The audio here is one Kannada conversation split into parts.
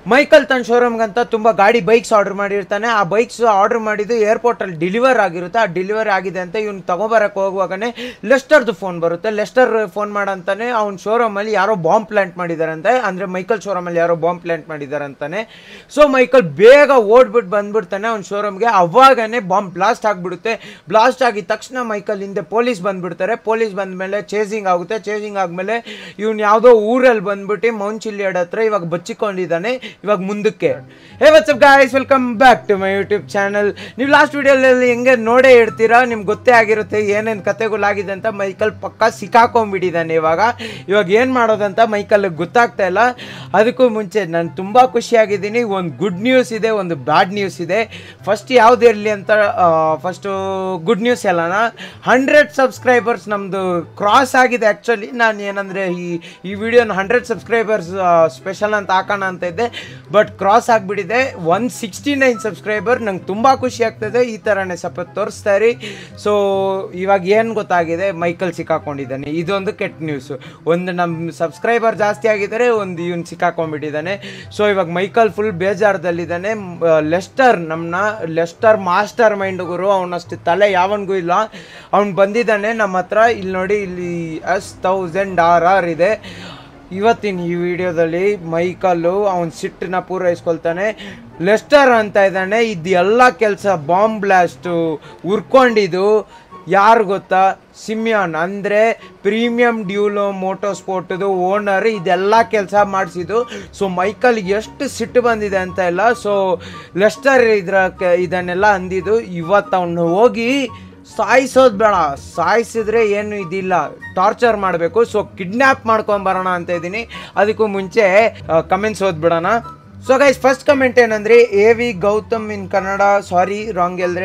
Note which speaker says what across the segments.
Speaker 1: ಮೈಕಲ್ ತನ್ನ ಶೋರೂಮ್ಗಂತ ತುಂಬ ಗಾಡಿ ಬೈಕ್ಸ್ ಆರ್ಡರ್ ಮಾಡಿರ್ತಾನೆ ಆ ಬೈಕ್ಸ್ ಆರ್ಡರ್ ಮಾಡಿದ್ದು ಏರ್ಪೋರ್ಟಲ್ಲಿ ಡೆಲಿವರ್ ಆಗಿರುತ್ತೆ ಆ ಡೆಲಿವರಿ ಆಗಿದೆ ಅಂತ ಇವ್ನು ತಗೋಬರಕ್ಕೆ ಹೋಗುವಾಗನೇ ಲೆಸ್ಟರ್ದು ಫೋನ್ ಬರುತ್ತೆ ಲೆಸ್ಟರ್ ಫೋನ್ ಮಾಡಂತಾನೆ ಅವ್ನ ಶೋರೂಮಲ್ಲಿ ಯಾರೋ ಬಾಂಬ್ ಪ್ಲಾಂಟ್ ಮಾಡಿದಾರಂತೆ ಅಂದರೆ ಮೈಕಲ್ ಶೋರೂಮಲ್ಲಿ ಯಾರೋ ಬಾಂಬ್ ಪ್ಲಾಂಟ್ ಮಾಡಿದಾರಂತಾನೆ ಸೊ ಮೈಕಲ್ ಬೇಗ ಓಡ್ಬಿಟ್ಟು ಬಂದ್ಬಿಡ್ತಾನೆ ಅವ್ನ ಶೋರೂಮ್ಗೆ ಅವಾಗನೇ ಬಾಂಬ್ ಬ್ಲಾಸ್ಟ್ ಆಗಿಬಿಡುತ್ತೆ ಬ್ಲಾಸ್ಟ್ ಆಗಿದ ತಕ್ಷಣ ಮೈಕಲ್ ಹಿಂದೆ ಪೊಲೀಸ್ ಬಂದ್ಬಿಡ್ತಾರೆ ಪೊಲೀಸ್ ಬಂದಮೇಲೆ ಚೇಸಿಂಗ್ ಆಗುತ್ತೆ ಚೇಸಿಂಗ್ ಆದಮೇಲೆ ಇವ್ನು ಯಾವುದೋ ಊರಲ್ಲಿ ಬಂದ್ಬಿಟ್ಟು ಮೌನ್ ಚಿಲ್ಲಿಯಡ್ ಹತ್ರ ಇವಾಗ ಬಚ್ಚಿಕೊಂಡಿದ್ದಾನೆ ಇವಾಗ ಮುಂದಕ್ಕೆ hey what's up guys welcome back to my YouTube channel ನೀವು ಲಾಸ್ಟ್ ವಿಡಿಯೋದಲ್ಲಿ ಹೆಂಗೆ ನೋಡೇ ಇರ್ತೀರಾ ನಿಮ್ಗೆ ಗೊತ್ತೇ ಆಗಿರುತ್ತೆ ಏನೇನು ಕತೆಗಳಾಗಿದೆ ಅಂತ ಮೈಕಲ್ ಪಕ್ಕ ಸಿಕ್ಕಾಕೊಂಡ್ಬಿಟ್ಟಿದ್ದಾನೆ ಇವಾಗ ಇವಾಗ ಏನು ಮಾಡೋದಂತ ಮೈಕಲ್ ಗೊತ್ತಾಗ್ತಾ ಇಲ್ಲ ಅದಕ್ಕೂ ಮುಂಚೆ ನಾನು ತುಂಬ ಖುಷಿಯಾಗಿದ್ದೀನಿ ಒಂದು ಗುಡ್ ನ್ಯೂಸ್ ಇದೆ ಒಂದು ಬ್ಯಾಡ್ ನ್ಯೂಸ್ ಇದೆ ಫಸ್ಟ್ ಯಾವ್ದು ಇರಲಿ ಅಂತ ಫಸ್ಟು ಗುಡ್ ನ್ಯೂಸ್ ಹೇಳೋಣ ಹಂಡ್ರೆಡ್ ಸಬ್ಸ್ಕ್ರೈಬರ್ಸ್ ನಮ್ಮದು ಕ್ರಾಸ್ ಆಗಿದೆ ಆ್ಯಕ್ಚುಲಿ ನಾನು ಏನಂದರೆ ಈ ಈ ವಿಡಿಯೋನ ಹಂಡ್ರೆಡ್ ಸಬ್ಸ್ಕ್ರೈಬರ್ಸ್ ಸ್ಪೆಷಲ್ ಅಂತ ಹಾಕೋಣ ಅಂತ ಇದ್ದೆ ಬಟ್ ಕ್ರಾಸ್ ಆಗಿಬಿಟ್ಟಿದೆ ಒನ್ ಸಿಕ್ಸ್ಟಿ ನೈನ್ ಸಬ್ಸ್ಕ್ರೈಬರ್ ನಂಗೆ ತುಂಬ ಖುಷಿ ಆಗ್ತದೆ ಈ ಥರನೇ ಸ್ವಲ್ಪ ತೋರಿಸ್ತಾ ಇರಿ ಸೊ ಇವಾಗ ಏನು ಗೊತ್ತಾಗಿದೆ ಮೈಕಲ್ ಸಿಕ್ಕಾಕೊಂಡಿದ್ದಾನೆ ಇದೊಂದು ಕೆಟ್ಟ ನ್ಯೂಸು ಒಂದು ನಮ್ಮ ಸಬ್ಸ್ಕ್ರೈಬರ್ ಜಾಸ್ತಿ ಆಗಿದ್ದಾರೆ ಒಂದು ಇವನು ಸಿಕ್ಕಾಕೊಂಡ್ಬಿಟ್ಟಿದ್ದಾನೆ ಸೊ ಇವಾಗ ಮೈಕಲ್ ಫುಲ್ ಬೇಜಾರದಲ್ಲಿದ್ದಾನೆ ಲೆಸ್ಟರ್ ನಮ್ಮನ್ನ ಲೆಸ್ಟರ್ ಮಾಸ್ಟರ್ ಮೈಂಡ್ ಗುರು ಅವನಷ್ಟು ತಲೆ ಯಾವನಿಗೂ ಇಲ್ಲ ಅವ್ನು ಬಂದಿದ್ದಾನೆ ನಮ್ಮ ಹತ್ರ ಇಲ್ಲಿ ನೋಡಿ ಇಲ್ಲಿ ಎಸ್ ತೌಸಂಡ್ ಆರ್ ಆರ್ ಇದೆ ಇವತ್ತಿನ ಈ ವಿಡಿಯೋದಲ್ಲಿ ಮೈಕಲ್ಲು ಅವನ ಸಿಟ್ಟನ್ನ ಪೂರೈಸ್ಕೊಳ್ತಾನೆ ಲೆಸ್ಟರ್ ಅಂತ ಇದ್ದಾನೆ ಇದೆಲ್ಲ ಕೆಲಸ ಬಾಂಬ್ ಬ್ಲಾಸ್ಟು ಉರ್ಕೊಂಡಿದ್ದು ಯಾರು ಗೊತ್ತಾ ಸಿಮಿಯಾನ್ ಅಂದರೆ ಪ್ರೀಮಿಯಂ ಡ್ಯೂಲೋ ಮೋಟೋ ಸ್ಪೋರ್ಟ್ದು ಓನರ್ ಇದೆಲ್ಲ ಕೆಲಸ ಮಾಡಿಸಿದ್ದು ಸೊ ಮೈಕಲ್ ಎಷ್ಟು ಸಿಟ್ಟು ಬಂದಿದೆ ಅಂತ ಎಲ್ಲ ಸೊ ಲೆಸ್ಟರ್ ಇದ್ರ ಕ- ಇದನ್ನೆಲ್ಲ ಅಂದಿದ್ದು ಇವತ್ತು ಅವನು ಹೋಗಿ ಸಾಯಿಸೋದು ಬೇಡ ಸಾಯಿಸಿದ್ರೆ ಏನು ಇದಿಲ್ಲ ಟಾರ್ಚರ್ ಮಾಡಬೇಕು ಸೊ ಕಿಡ್ನ್ಯಾಪ್ ಮಾಡ್ಕೊಂಬರೋಣ ಅಂತ ಇದ್ದೀನಿ ಅದಕ್ಕೂ ಮುಂಚೆ ಕಮೆಂಟ್ಸ್ ಓದ್ಬಿಡೋಣ ಸೊ ಗೈಸ್ ಫಸ್ಟ್ ಕಮೆಂಟ್ ಏನಂದ್ರೆ A V Gautam in Kannada sorry wrong ಹೇಳಿದ್ರೆ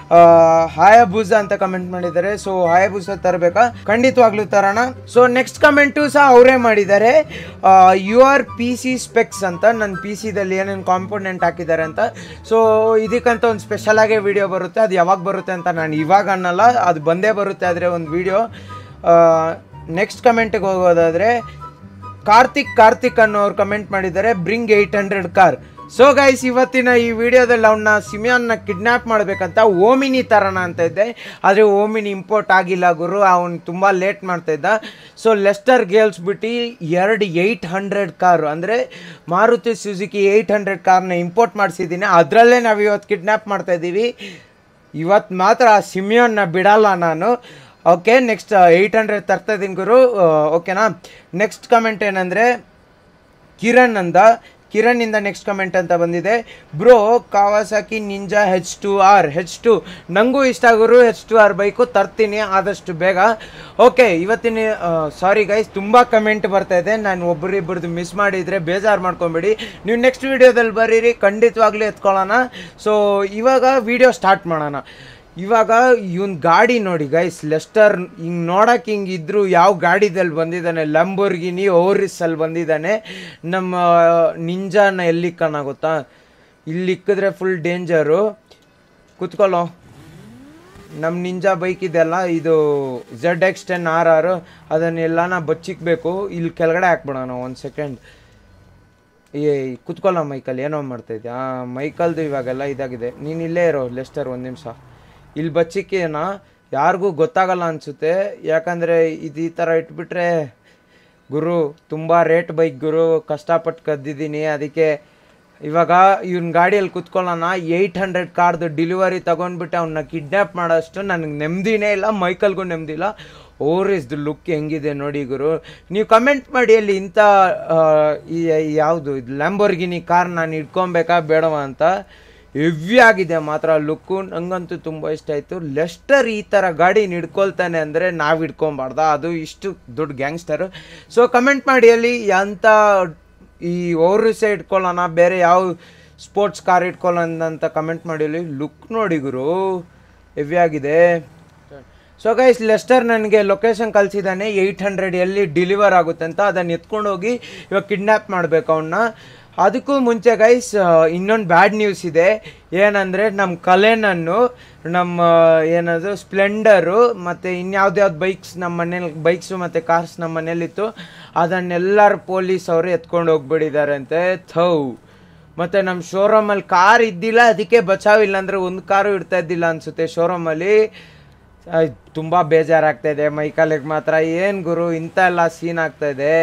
Speaker 1: ಹಾಯಬೂಸ ಅಂತ ಕಮೆಂಟ್ ಮಾಡಿದ್ದಾರೆ ಸೊ ಹಾಯಬೂಸ ತರಬೇಕಾ ಖಂಡಿತವಾಗ್ಲೂ ತರೋಣ ಸೊ ನೆಕ್ಸ್ಟ್ ಕಮೆಂಟು ಸಹ ಅವರೇ ಮಾಡಿದ್ದಾರೆ your P C specs ಅಂತ ನನ್ನ ಪಿ ಸಿದಲ್ಲಿ ಏನೇನು ಕಾಂಪೋನೆಂಟ್ ಹಾಕಿದ್ದಾರೆ ಅಂತ ಸೊ ಇದಕ್ಕಂತ ಒಂದು ಸ್ಪೆಷಲ್ ಆಗೇ ವಿಡಿಯೋ ಬರುತ್ತೆ ಅದು ಯಾವಾಗ ಬರುತ್ತೆ ಅಂತ ನಾನು ಇವಾಗ ಅನ್ನಲ್ಲ ಅದು ಬಂದೇ ಬರುತ್ತೆ ಆದರೆ ಒಂದು ವಿಡಿಯೋ ನೆಕ್ಸ್ಟ್ ಕಮೆಂಟಿಗೆ ಹೋಗೋದಾದರೆ ಕಾರ್ತಿಕ್ ಕಾರ್ತಿಕ್ ಅನ್ನೋರು ಕಮೆಂಟ್ ಮಾಡಿದ್ದಾರೆ bring eight hundred car so guys ಇವತ್ತಿನ ಈ ವಿಡಿಯೋದಲ್ಲಿ ಅವನ್ನ ಸಿಮಿಯಾನ್ನ ಕಿಡ್ನ್ಯಾಪ್ ಮಾಡಬೇಕಂತ ಓಮಿನಿ ತರೋಣ ಅಂತ ಇದ್ದೆ ಆದರೆ ಓಮಿನಿ ಇಂಪೋರ್ಟ್ ಆಗಿಲ್ಲ ಗುರು ಅವನು ತುಂಬ ಲೇಟ್ ಮಾಡ್ತಾ ಇದ್ದ ಸೊ ಲೆಸ್ಟರ್ ಗೇಲ್ಸ್ಬಿಟ್ಟು ಎರಡು ಏಯ್ಟ್ ಹಂಡ್ರೆಡ್ ಕಾರು ಅಂದರೆ ಮಾರುತಿ ಸುಜುಕಿ ಏಯ್ಟ್ ಹಂಡ್ರೆಡ್ ಕಾರ್ನ ಇಂಪೋರ್ಟ್ ಮಾಡಿಸಿದ್ದೀನಿ ಅದರಲ್ಲೇ ನಾವು ಇವತ್ತು ಕಿಡ್ನ್ಯಾಪ್ ಮಾಡ್ತಾ ಇದ್ದೀವಿ ಇವತ್ತು ಮಾತ್ರ ಆ ಸಿಮಿಯೋನ್ನ ಬಿಡಲ್ಲ ನಾನು ಓಕೆ ನೆಕ್ಸ್ಟ್ ಏಯ್ಟ್ ಹಂಡ್ರೆಡ್ ತರ್ತಾ ಇದ್ದೀನಿ ಗುರು ಓಕೆನಾ ನೆಕ್ಸ್ಟ್ ಕಮೆಂಟ್ ಏನಂದರೆ ಕಿರಣ್ ಅಂದ ಕಿರಣ್ಣಿಂದ ನೆಕ್ಸ್ಟ್ ಕಮೆಂಟ್ ಅಂತ ಬಂದಿದೆ bro Kawasaki Ninja H two R H two ನನಗೂ ಇಷ್ಟ ಗುರು ಹೆಚ್ ಟು ಆರ್ ಬೈಕು ತರ್ತೀನಿ ಆದಷ್ಟು ಬೇಗ ಓಕೆ ಇವತ್ತಿನ ಸಾರಿ ಗೈಸ್ ತುಂಬ ಕಮೆಂಟ್ ಬರ್ತಾ ಇದೆ ನಾನು ಒಬ್ಬರಿಬ್ಬರದ್ದು ಮಿಸ್ ಮಾಡಿದರೆ ಬೇಜಾರು ಮಾಡ್ಕೊಂಬೇಡಿ ನೀವು ನೆಕ್ಸ್ಟ್ ವೀಡಿಯೋದಲ್ಲಿ ಬರೀರಿ ಖಂಡಿತವಾಗ್ಲೂ ಎತ್ಕೊಳ್ಳೋಣ ಸೊ ಇವಾಗ ವಿಡಿಯೋ ಸ್ಟಾರ್ಟ್ ಮಾಡೋಣ ಇವಾಗ ಇವನ್ ಗಾಡಿ ನೋಡಿ ಗೈಸ್ ಲೆಸ್ಟರ್ ಹಿಂಗೆ ನೋಡಕ್ಕೆ ಹಿಂಗೆ ಇದ್ರು ಯಾವ ಗಾಡಿದಲ್ಲಿ ಬಂದಿದ್ದಾನೆ ಲಂಬೋರ್ಗಿನಿ ಓರಿಸಲ್ಲಿ ಬಂದಿದ್ದಾನೆ ನಮ್ಮ ನಿಂಜಾನ ಎಲ್ಲಿ ಗೊತ್ತಾ ಇಲ್ಲಿ ಇಕ್ಕಿದ್ರೆ ಫುಲ್ ಡೇಂಜರು ಕುತ್ಕೊಳ್ಳೋ ನಮ್ಮ ನಿಂಜಾ ಬೈಕ್ ಇದೆಲ್ಲ ಇದು Z X ten R R ಅದನ್ನೆಲ್ಲನ ಬಚ್ಚಿಕ್ಬೇಕು ಇಲ್ಲಿ ಕೆಳಗಡೆ ಹಾಕ್ಬಿಡೋಣ ಒಂದು ಸೆಕೆಂಡ್ ಏ ಕುತ್ಕೊಳ್ಳೋ ಮೈಕಲ್ ಏನೋ ಮಾಡ್ತಾ ಇದ್ದೆ ಹಾಂ ಮೈಕಲ್ದು ಇವಾಗೆಲ್ಲ ಇದಾಗಿದೆ ನೀನು ಇಲ್ಲೇ ಇರೋ ಲೆಸ್ಟರ್ ಒಂದು ನಿಮಿಷ ಇಲ್ಲಿ ಬಚ್ಚಿಕ್ಕೇನ ಯಾರಿಗೂ ಗೊತ್ತಾಗಲ್ಲ ಅನಿಸುತ್ತೆ ಯಾಕಂದರೆ ಇದು ಈ ಥರ ಇಟ್ಬಿಟ್ರೆ ಗುರು ತುಂಬ ರೇಟ್ ಬೈಕ್ ಗುರು ಕಷ್ಟಪಟ್ಟು ಕದ್ದಿದ್ದೀನಿ ಅದಕ್ಕೆ ಇವಾಗ ಇವನ್ ಗಾಡಿಯಲ್ಲಿ ಕುತ್ಕೊಳ್ಳೋಣ ಏಯ್ಟ್ ಹಂಡ್ರೆಡ್ ಕಾರ್ದು ಡಿಲಿವರಿ ತೊಗೊಂಡ್ಬಿಟ್ಟು ಅವನ್ನ ಕಿಡ್ನ್ಯಾಪ್ ಮಾಡೋಷ್ಟು ನನಗೆ ನೆಮ್ಮದಿನೇ ಇಲ್ಲ ಮೈಕಲ್ಗೂ ನೆಮ್ಮದಿ ಇಲ್ಲ ಓರಿಸ್ದು ಲುಕ್ ಹೆಂಗಿದೆ ನೋಡಿ ಗುರು ನೀವು ಕಮೆಂಟ್ ಮಾಡಿ ಅಲ್ಲಿ ಇಂಥ ಆ, ಈ ಯಾವುದು ಇದು ಲ್ಯಾಂಬೋರ್ಗಿನಿ ಕಾರ್ ನಾನು ಇಟ್ಕೊಬೇಕಾ ಬೇಡವಾ ಅಂತ ಹೆವಿ ಆಗಿದೆ ಮಾತ್ರ ಲುಕ್ಕು ನಂಗಂತೂ ತುಂಬ ಇಷ್ಟ ಆಯಿತು ಲೆಸ್ಟರ್ ಈ ಥರ ಗಾಡಿ ಹಿಡ್ಕೊಳ್ತಾನೆ ಅಂದರೆ ನಾವು ಹಿಡ್ಕೊಬಾರ್ದ ಅದು ಇಷ್ಟು ದೊಡ್ಡ ಗ್ಯಾಂಗ್ಸ್ಟರು ಸೊ ಕಮೆಂಟ್ ಮಾಡಿ ಅಲ್ಲಿ ಎಂಥ ಈ ಓರ್ಸ ಇಟ್ಕೊಳ್ಳೋಣ ಬೇರೆ ಯಾವ ಸ್ಪೋರ್ಟ್ಸ್ ಕಾರ್ ಇಟ್ಕೊಳ್ಳೋಣ ಅಂತ ಕಮೆಂಟ್ ಮಾಡಿ ಅಲ್ಲಿ ಲುಕ್ ನೋಡಿ ಗುರು ಹೆವಿ ಆಗಿದೆ ಸೊ ಗೈಸ್ ಲೆಸ್ಟರ್ ನನಗೆ ಲೊಕೇಶನ್ ಕಳಿಸಿದ್ದಾನೆ ಏಯ್ಟ್ ಹಂಡ್ರೆಡ್ ಎಲ್ಲಿ ಡಿಲಿವರ್ ಆಗುತ್ತೆ ಅಂತ ಅದನ್ನು ಎತ್ಕೊಂಡು ಹೋಗಿ ಇವಾಗ ಕಿಡ್ನ್ಯಾಪ್ ಮಾಡಬೇಕು ಅವನ್ನ ಅದಕ್ಕೂ ಮುಂಚೆ ಗೈಸ್ ಇನ್ನೊಂದು ಬ್ಯಾಡ್ ನ್ಯೂಸ್ ಇದೆ ಏನಂದರೆ ನಮ್ಮ ಕಲೆನನ್ನು ನಮ್ಮ ಏನದು ಸ್ಪ್ಲೆಂಡರು ಮತ್ತು ಇನ್ಯಾವ್ದ್ಯಾವ್ದು ಬೈಕ್ಸ್ ನಮ್ಮ ಮನೇಲಿ ಬೈಕ್ಸು ಮತ್ತು ಕಾರ್ಸ್ ನಮ್ಮ ಮನೇಲಿತ್ತು ಅದನ್ನೆಲ್ಲರೂ ಪೊಲೀಸ್ ಅವರು ಎತ್ಕೊಂಡು ಹೋಗ್ಬಿಟ್ಟಿದ್ದಾರೆ ಅಂತೆ ಥೌ ಮತ್ತು ನಮ್ಮ ಶೋರೂಮಲ್ಲಿ ಕಾರ್ ಇದ್ದಿಲ್ಲ ಅದಕ್ಕೆ ಬಚಾವ್ ಇಲ್ಲ ಅಂದರೆ ಒಂದು ಕಾರು ಇಡ್ತಾ ಇದ್ದಿಲ್ಲ ಅನಿಸುತ್ತೆ ಶೋರೂಮಲ್ಲಿ ತುಂಬ ಬೇಜಾರಾಗ್ತಾ ಇದೆ ಮೈಕಾಲಿಗೆ ಮಾತ್ರ ಏನು ಗುರು ಇಂಥ ಎಲ್ಲ ಸೀನ್ ಆಗ್ತಾ ಇದೆ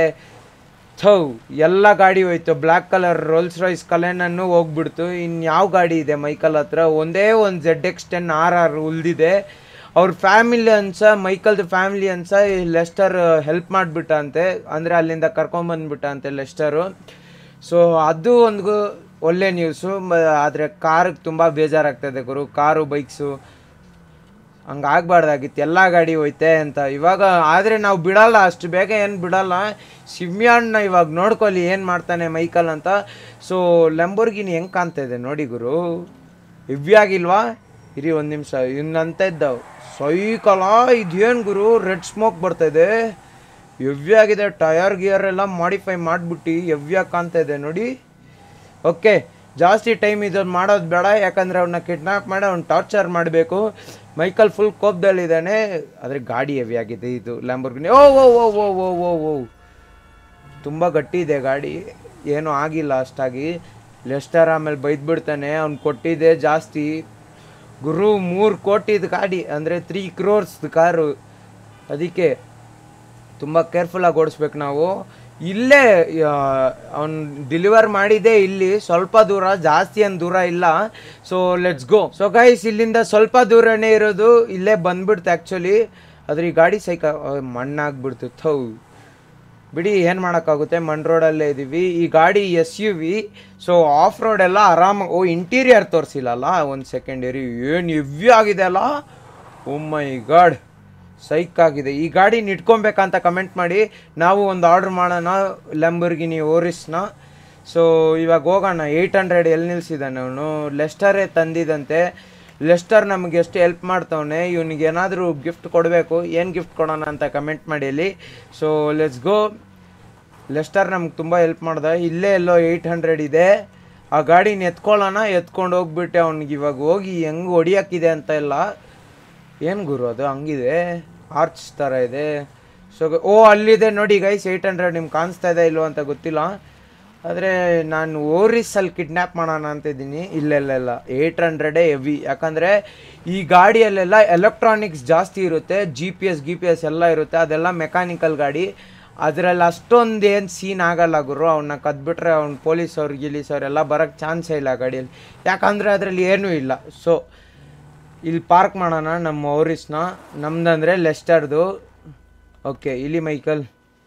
Speaker 1: ಥೌ ಎಲ್ಲ ಗಾಡಿ ಹೋಯ್ತು ಬ್ಲ್ಯಾಕ್ ಕಲರ್ ರೋಲ್ಸ್ ರಾಯ್ಸ್ ಕಲೆನನ್ನು ಹೋಗ್ಬಿಡ್ತು ಇನ್ನು ಯಾವ ಗಾಡಿ ಇದೆ ಮೈಕಲ್ ಹತ್ರ ಒಂದೇ ಒಂದು Z X ten R R ಉಳಿದಿದೆ ಅವ್ರ ಫ್ಯಾಮಿಲಿ ಅನ್ಸ ಮೈಕಲ್ದು ಫ್ಯಾಮಿಲಿ ಅನ್ಸ ಈ ಲೆಸ್ಟರ್ ಹೆಲ್ಪ್ ಮಾಡಿಬಿಟ್ಟ ಅಂತೆ ಅಂದರೆ ಅಲ್ಲಿಂದ ಕರ್ಕೊಂಬಂದ್ಬಿಟ್ಟ ಅಂತೆ ಲೆಸ್ಟರು ಸೊ ಅದು ಒಂದು ಒಳ್ಳೆ ನ್ಯೂಸು ಆದರೆ ಕಾರ್ಗೆ ತುಂಬ ಬೇಜಾರಾಗ್ತದೆ ಗುರು ಕಾರು ಬೈಕ್ಸು ಹಂಗಾಗ್ಬಾರ್ದಾಗಿತ್ತು ಎಲ್ಲ ಗಾಡಿ ಹೋಯ್ತೆ ಅಂತ ಇವಾಗ ಆದರೆ ನಾವು ಬಿಡಲ್ಲ ಅಷ್ಟು ಬೇಗ ಏನು ಬಿಡಲ್ಲ ಸಿಮ್ಯಾಣ್ಣ ಇವಾಗ ನೋಡ್ಕೊಳ್ಳಿ ಏನು ಮಾಡ್ತಾನೆ ಮೈಕಲ್ ಅಂತ ಸೊ ಲಂಬೋರ್ಗಿನಿ ಹೆಂಗೆ ಕಾಣ್ತಾ ಇದೆ ನೋಡಿ ಗುರು ಇವ್ಯಾಗಿಲ್ವಾ ಇರಿ ಒಂದು ನಿಮಿಷ ಇನ್ನಂತ ಇದ್ದಾವೆ ಸೈಕಲ ಇದೇನು ಗುರು ರೆಡ್ ಸ್ಮೋಕ್ ಬರ್ತಾಯಿದೆ ಎವ್ಯಾಗಿದೆ ಟಯರ್ ಗಿಯರ್ ಎಲ್ಲ ಮಾಡಿಫೈ ಮಾಡಿಬಿಟ್ಟು ಎವ್ಯಾಗಿ ಕಾಣ್ತಾ ಇದೆ ನೋಡಿ ಓಕೆ ಜಾಸ್ತಿ ಟೈಮ್ ಇದನ್ನು ಮಾಡೋದು ಬೇಡ ಯಾಕಂದರೆ ಅವನ್ನ ಕಿಡ್ನಾಪ್ ಮಾಡಿ ಅವ್ನು ಟಾರ್ಚರ್ ಮಾಡಬೇಕು ಮೈಕಲ್ ಫುಲ್ ಕೋಪದಲ್ಲಿದ್ದಾನೆ ಆದರೆ ಗಾಡಿ ಹೆವಿ ಆಗಿದೆ ಇದು ಲ್ಯಾಂಬೋರ್ಗಿನಿ ಓ ಓ ಓ ಓ ಓ ಓ ಓ ತುಂಬ ಗಟ್ಟಿ ಇದೆ ಗಾಡಿ ಏನೂ ಆಗಿಲ್ಲ ಅಷ್ಟಾಗಿ ಲೆಸ್ಟರ್ ಆಮೇಲೆ ಬೈದ್ಬಿಡ್ತಾನೆ ಅವ್ನು ಕೊಟ್ಟಿದ್ದೆ ಜಾಸ್ತಿ ಗುರು ಮೂರು ಕೋಟಿದ ಗಾಡಿ ಅಂದರೆ ತ್ರೀ ಕ್ರೋರ್ಸ್ದು ಕಾರು ಅದಕ್ಕೆ ತುಂಬ ಕೇರ್ಫುಲ್ಲಾಗಿ ಓಡಿಸ್ಬೇಕು ನಾವು ಇಲ್ಲೇ ಅವ್ನು ಡೆಲಿವರ್ ಮಾಡಿದೆ ಇಲ್ಲಿ ಸ್ವಲ್ಪ ದೂರ ಜಾಸ್ತಿ ಏನು ದೂರ ಇಲ್ಲ so let's go so guys ಇಲ್ಲಿಂದ ಸ್ವಲ್ಪ ದೂರನೇ ಇರೋದು ಇಲ್ಲೇ ಬಂದ್ಬಿಡ್ತು ಆ್ಯಕ್ಚುಲಿ ಆದ್ರೆ ಈ ಗಾಡಿ ಸೈಕ ಮಣ್ಣಾಗ್ಬಿಡ್ತು ಥೌ ಬಿಡಿ ಏನು ಮಾಡೋಕ್ಕಾಗುತ್ತೆ ಮಣ್ ರೋಡಲ್ಲೇ ಇದ್ದೀವಿ ಈ ಗಾಡಿ S U V so off road ಎಲ್ಲ ಆರಾಮಾಗಿ ಓ ಇಂಟೀರಿಯರ್ ತೋರಿಸಿಲ್ಲಲ್ಲ ಒಂದು ಸೆಕೆಂಡ್ ಇರಿ ಏನು ಹೆವ್ವಿ ಆಗಿದೆ ಅಲ್ಲ ಓ ಮೈ ಗಾಡ್ ಸೈಕ್ ಆಗಿದೆ ಈ ಗಾಡಿ ಇಟ್ಕೊಬೇಕಂತ ಕಮೆಂಟ್ ಮಾಡಿ ನಾವು ಒಂದು ಆರ್ಡ್ರ್ ಮಾಡೋಣ ಲಂಬರ್ಗಿನಿ ಓರಿಸ್ನ ಸೊ ಇವಾಗ ಹೋಗೋಣ ಏಯ್ಟ್ ಹಂಡ್ರೆಡ್ ಎಲ್ಲಿ ನಿಲ್ಸಿದ್ದಾನೆ ಅವನು ಲೆಸ್ಟರೇ ತಂದಿದಂತೆ ಲೆಸ್ಟರ್ ನಮಗೆ ಎಷ್ಟು ಹೆಲ್ಪ್ ಮಾಡ್ತವನೆ ಇವನಿಗೆ ಏನಾದರೂ ಗಿಫ್ಟ್ ಕೊಡಬೇಕು ಏನು ಗಿಫ್ಟ್ ಕೊಡೋಣ ಅಂತ ಕಮೆಂಟ್ ಮಾಡಿ ಅಲ್ಲಿ ಸೊ ಲೆಟ್ಸ್ ಗೋ ಲೆಸ್ಟರ್ ನಮ್ಗೆ ತುಂಬ ಹೆಲ್ಪ್ ಮಾಡ್ದ ಇಲ್ಲೇ ಎಲ್ಲೋ ಏಯ್ಟ್ ಹಂಡ್ರೆಡ್ ಇದೆ ಆ ಗಾಡಿನ ಎತ್ಕೊಳ್ಳೋಣ ಎತ್ಕೊಂಡು ಹೋಗ್ಬಿಟ್ಟೆ ಅವ್ನಿಗೆ ಇವಾಗ ಹೋಗಿ ಹೆಂಗೆ ಹೊಡಿಯೋಕ್ಕಿದೆ ಅಂತ ಎಲ್ಲ ಏನು ಗುರು ಅದು ಹಂಗಿದೆ ಆರ್ಚ್ ಥರ ಇದೆ ಸೊ ಓ ಅಲ್ಲಿದೆ ನೋಡಿ ಗೈಸ್ ಏಯ್ಟ್ ಹಂಡ್ರೆಡ್ ನಿಮ್ಗೆ ಕಾಣಿಸ್ತಾ ಇದೆ ಇಲ್ವೋ ಅಂತ ಗೊತ್ತಿಲ್ಲ ಆದರೆ ನಾನು ಓರಿಸಲ್ಲಿ ಕಿಡ್ನ್ಯಾಪ್ ಮಾಡೋಣ ಅಂತ ಇದ್ದೀನಿ ಇಲ್ಲೆಲ್ಲ ಏಯ್ಟ್ ಹಂಡ್ರೆಡೇ ಹೆವಿ ಯಾಕಂದರೆ ಈ ಗಾಡಿಯಲ್ಲೆಲ್ಲ ಎಲೆಕ್ಟ್ರಾನಿಕ್ಸ್ ಜಾಸ್ತಿ ಇರುತ್ತೆ G P S G P S ಎಲ್ಲ ಇರುತ್ತೆ ಅದೆಲ್ಲ ಮೆಕ್ಯಾನಿಕಲ್ ಗಾಡಿ ಅದರಲ್ಲಿ ಅಷ್ಟೊಂದು ಏನು ಸೀನ್ ಆಗಲ್ಲ ಗುರು ಅವನ್ನ ಕದ್ಬಿಟ್ರೆ ಅವ್ನು ಪೊಲೀಸವ್ರು ಗಿಲೀಸವ್ರು ಎಲ್ಲ ಬರೋಕ್ಕೆ ಚಾನ್ಸೇ ಇಲ್ಲ ಗಾಡಿಯಲ್ಲಿ ಯಾಕಂದರೆ ಅದರಲ್ಲಿ ಏನೂ ಇಲ್ಲ ಸೊ ಇಲ್ಲಿ ಪಾರ್ಕ್ ಮಾಡೋಣ ನಮ್ಮ ಓರಿಸ್ನ ನಮ್ದಂದರೆ ಲೆಸ್ಟರ್ದು ಓಕೆ ಇಲ್ಲಿ ಮೈಕಲ್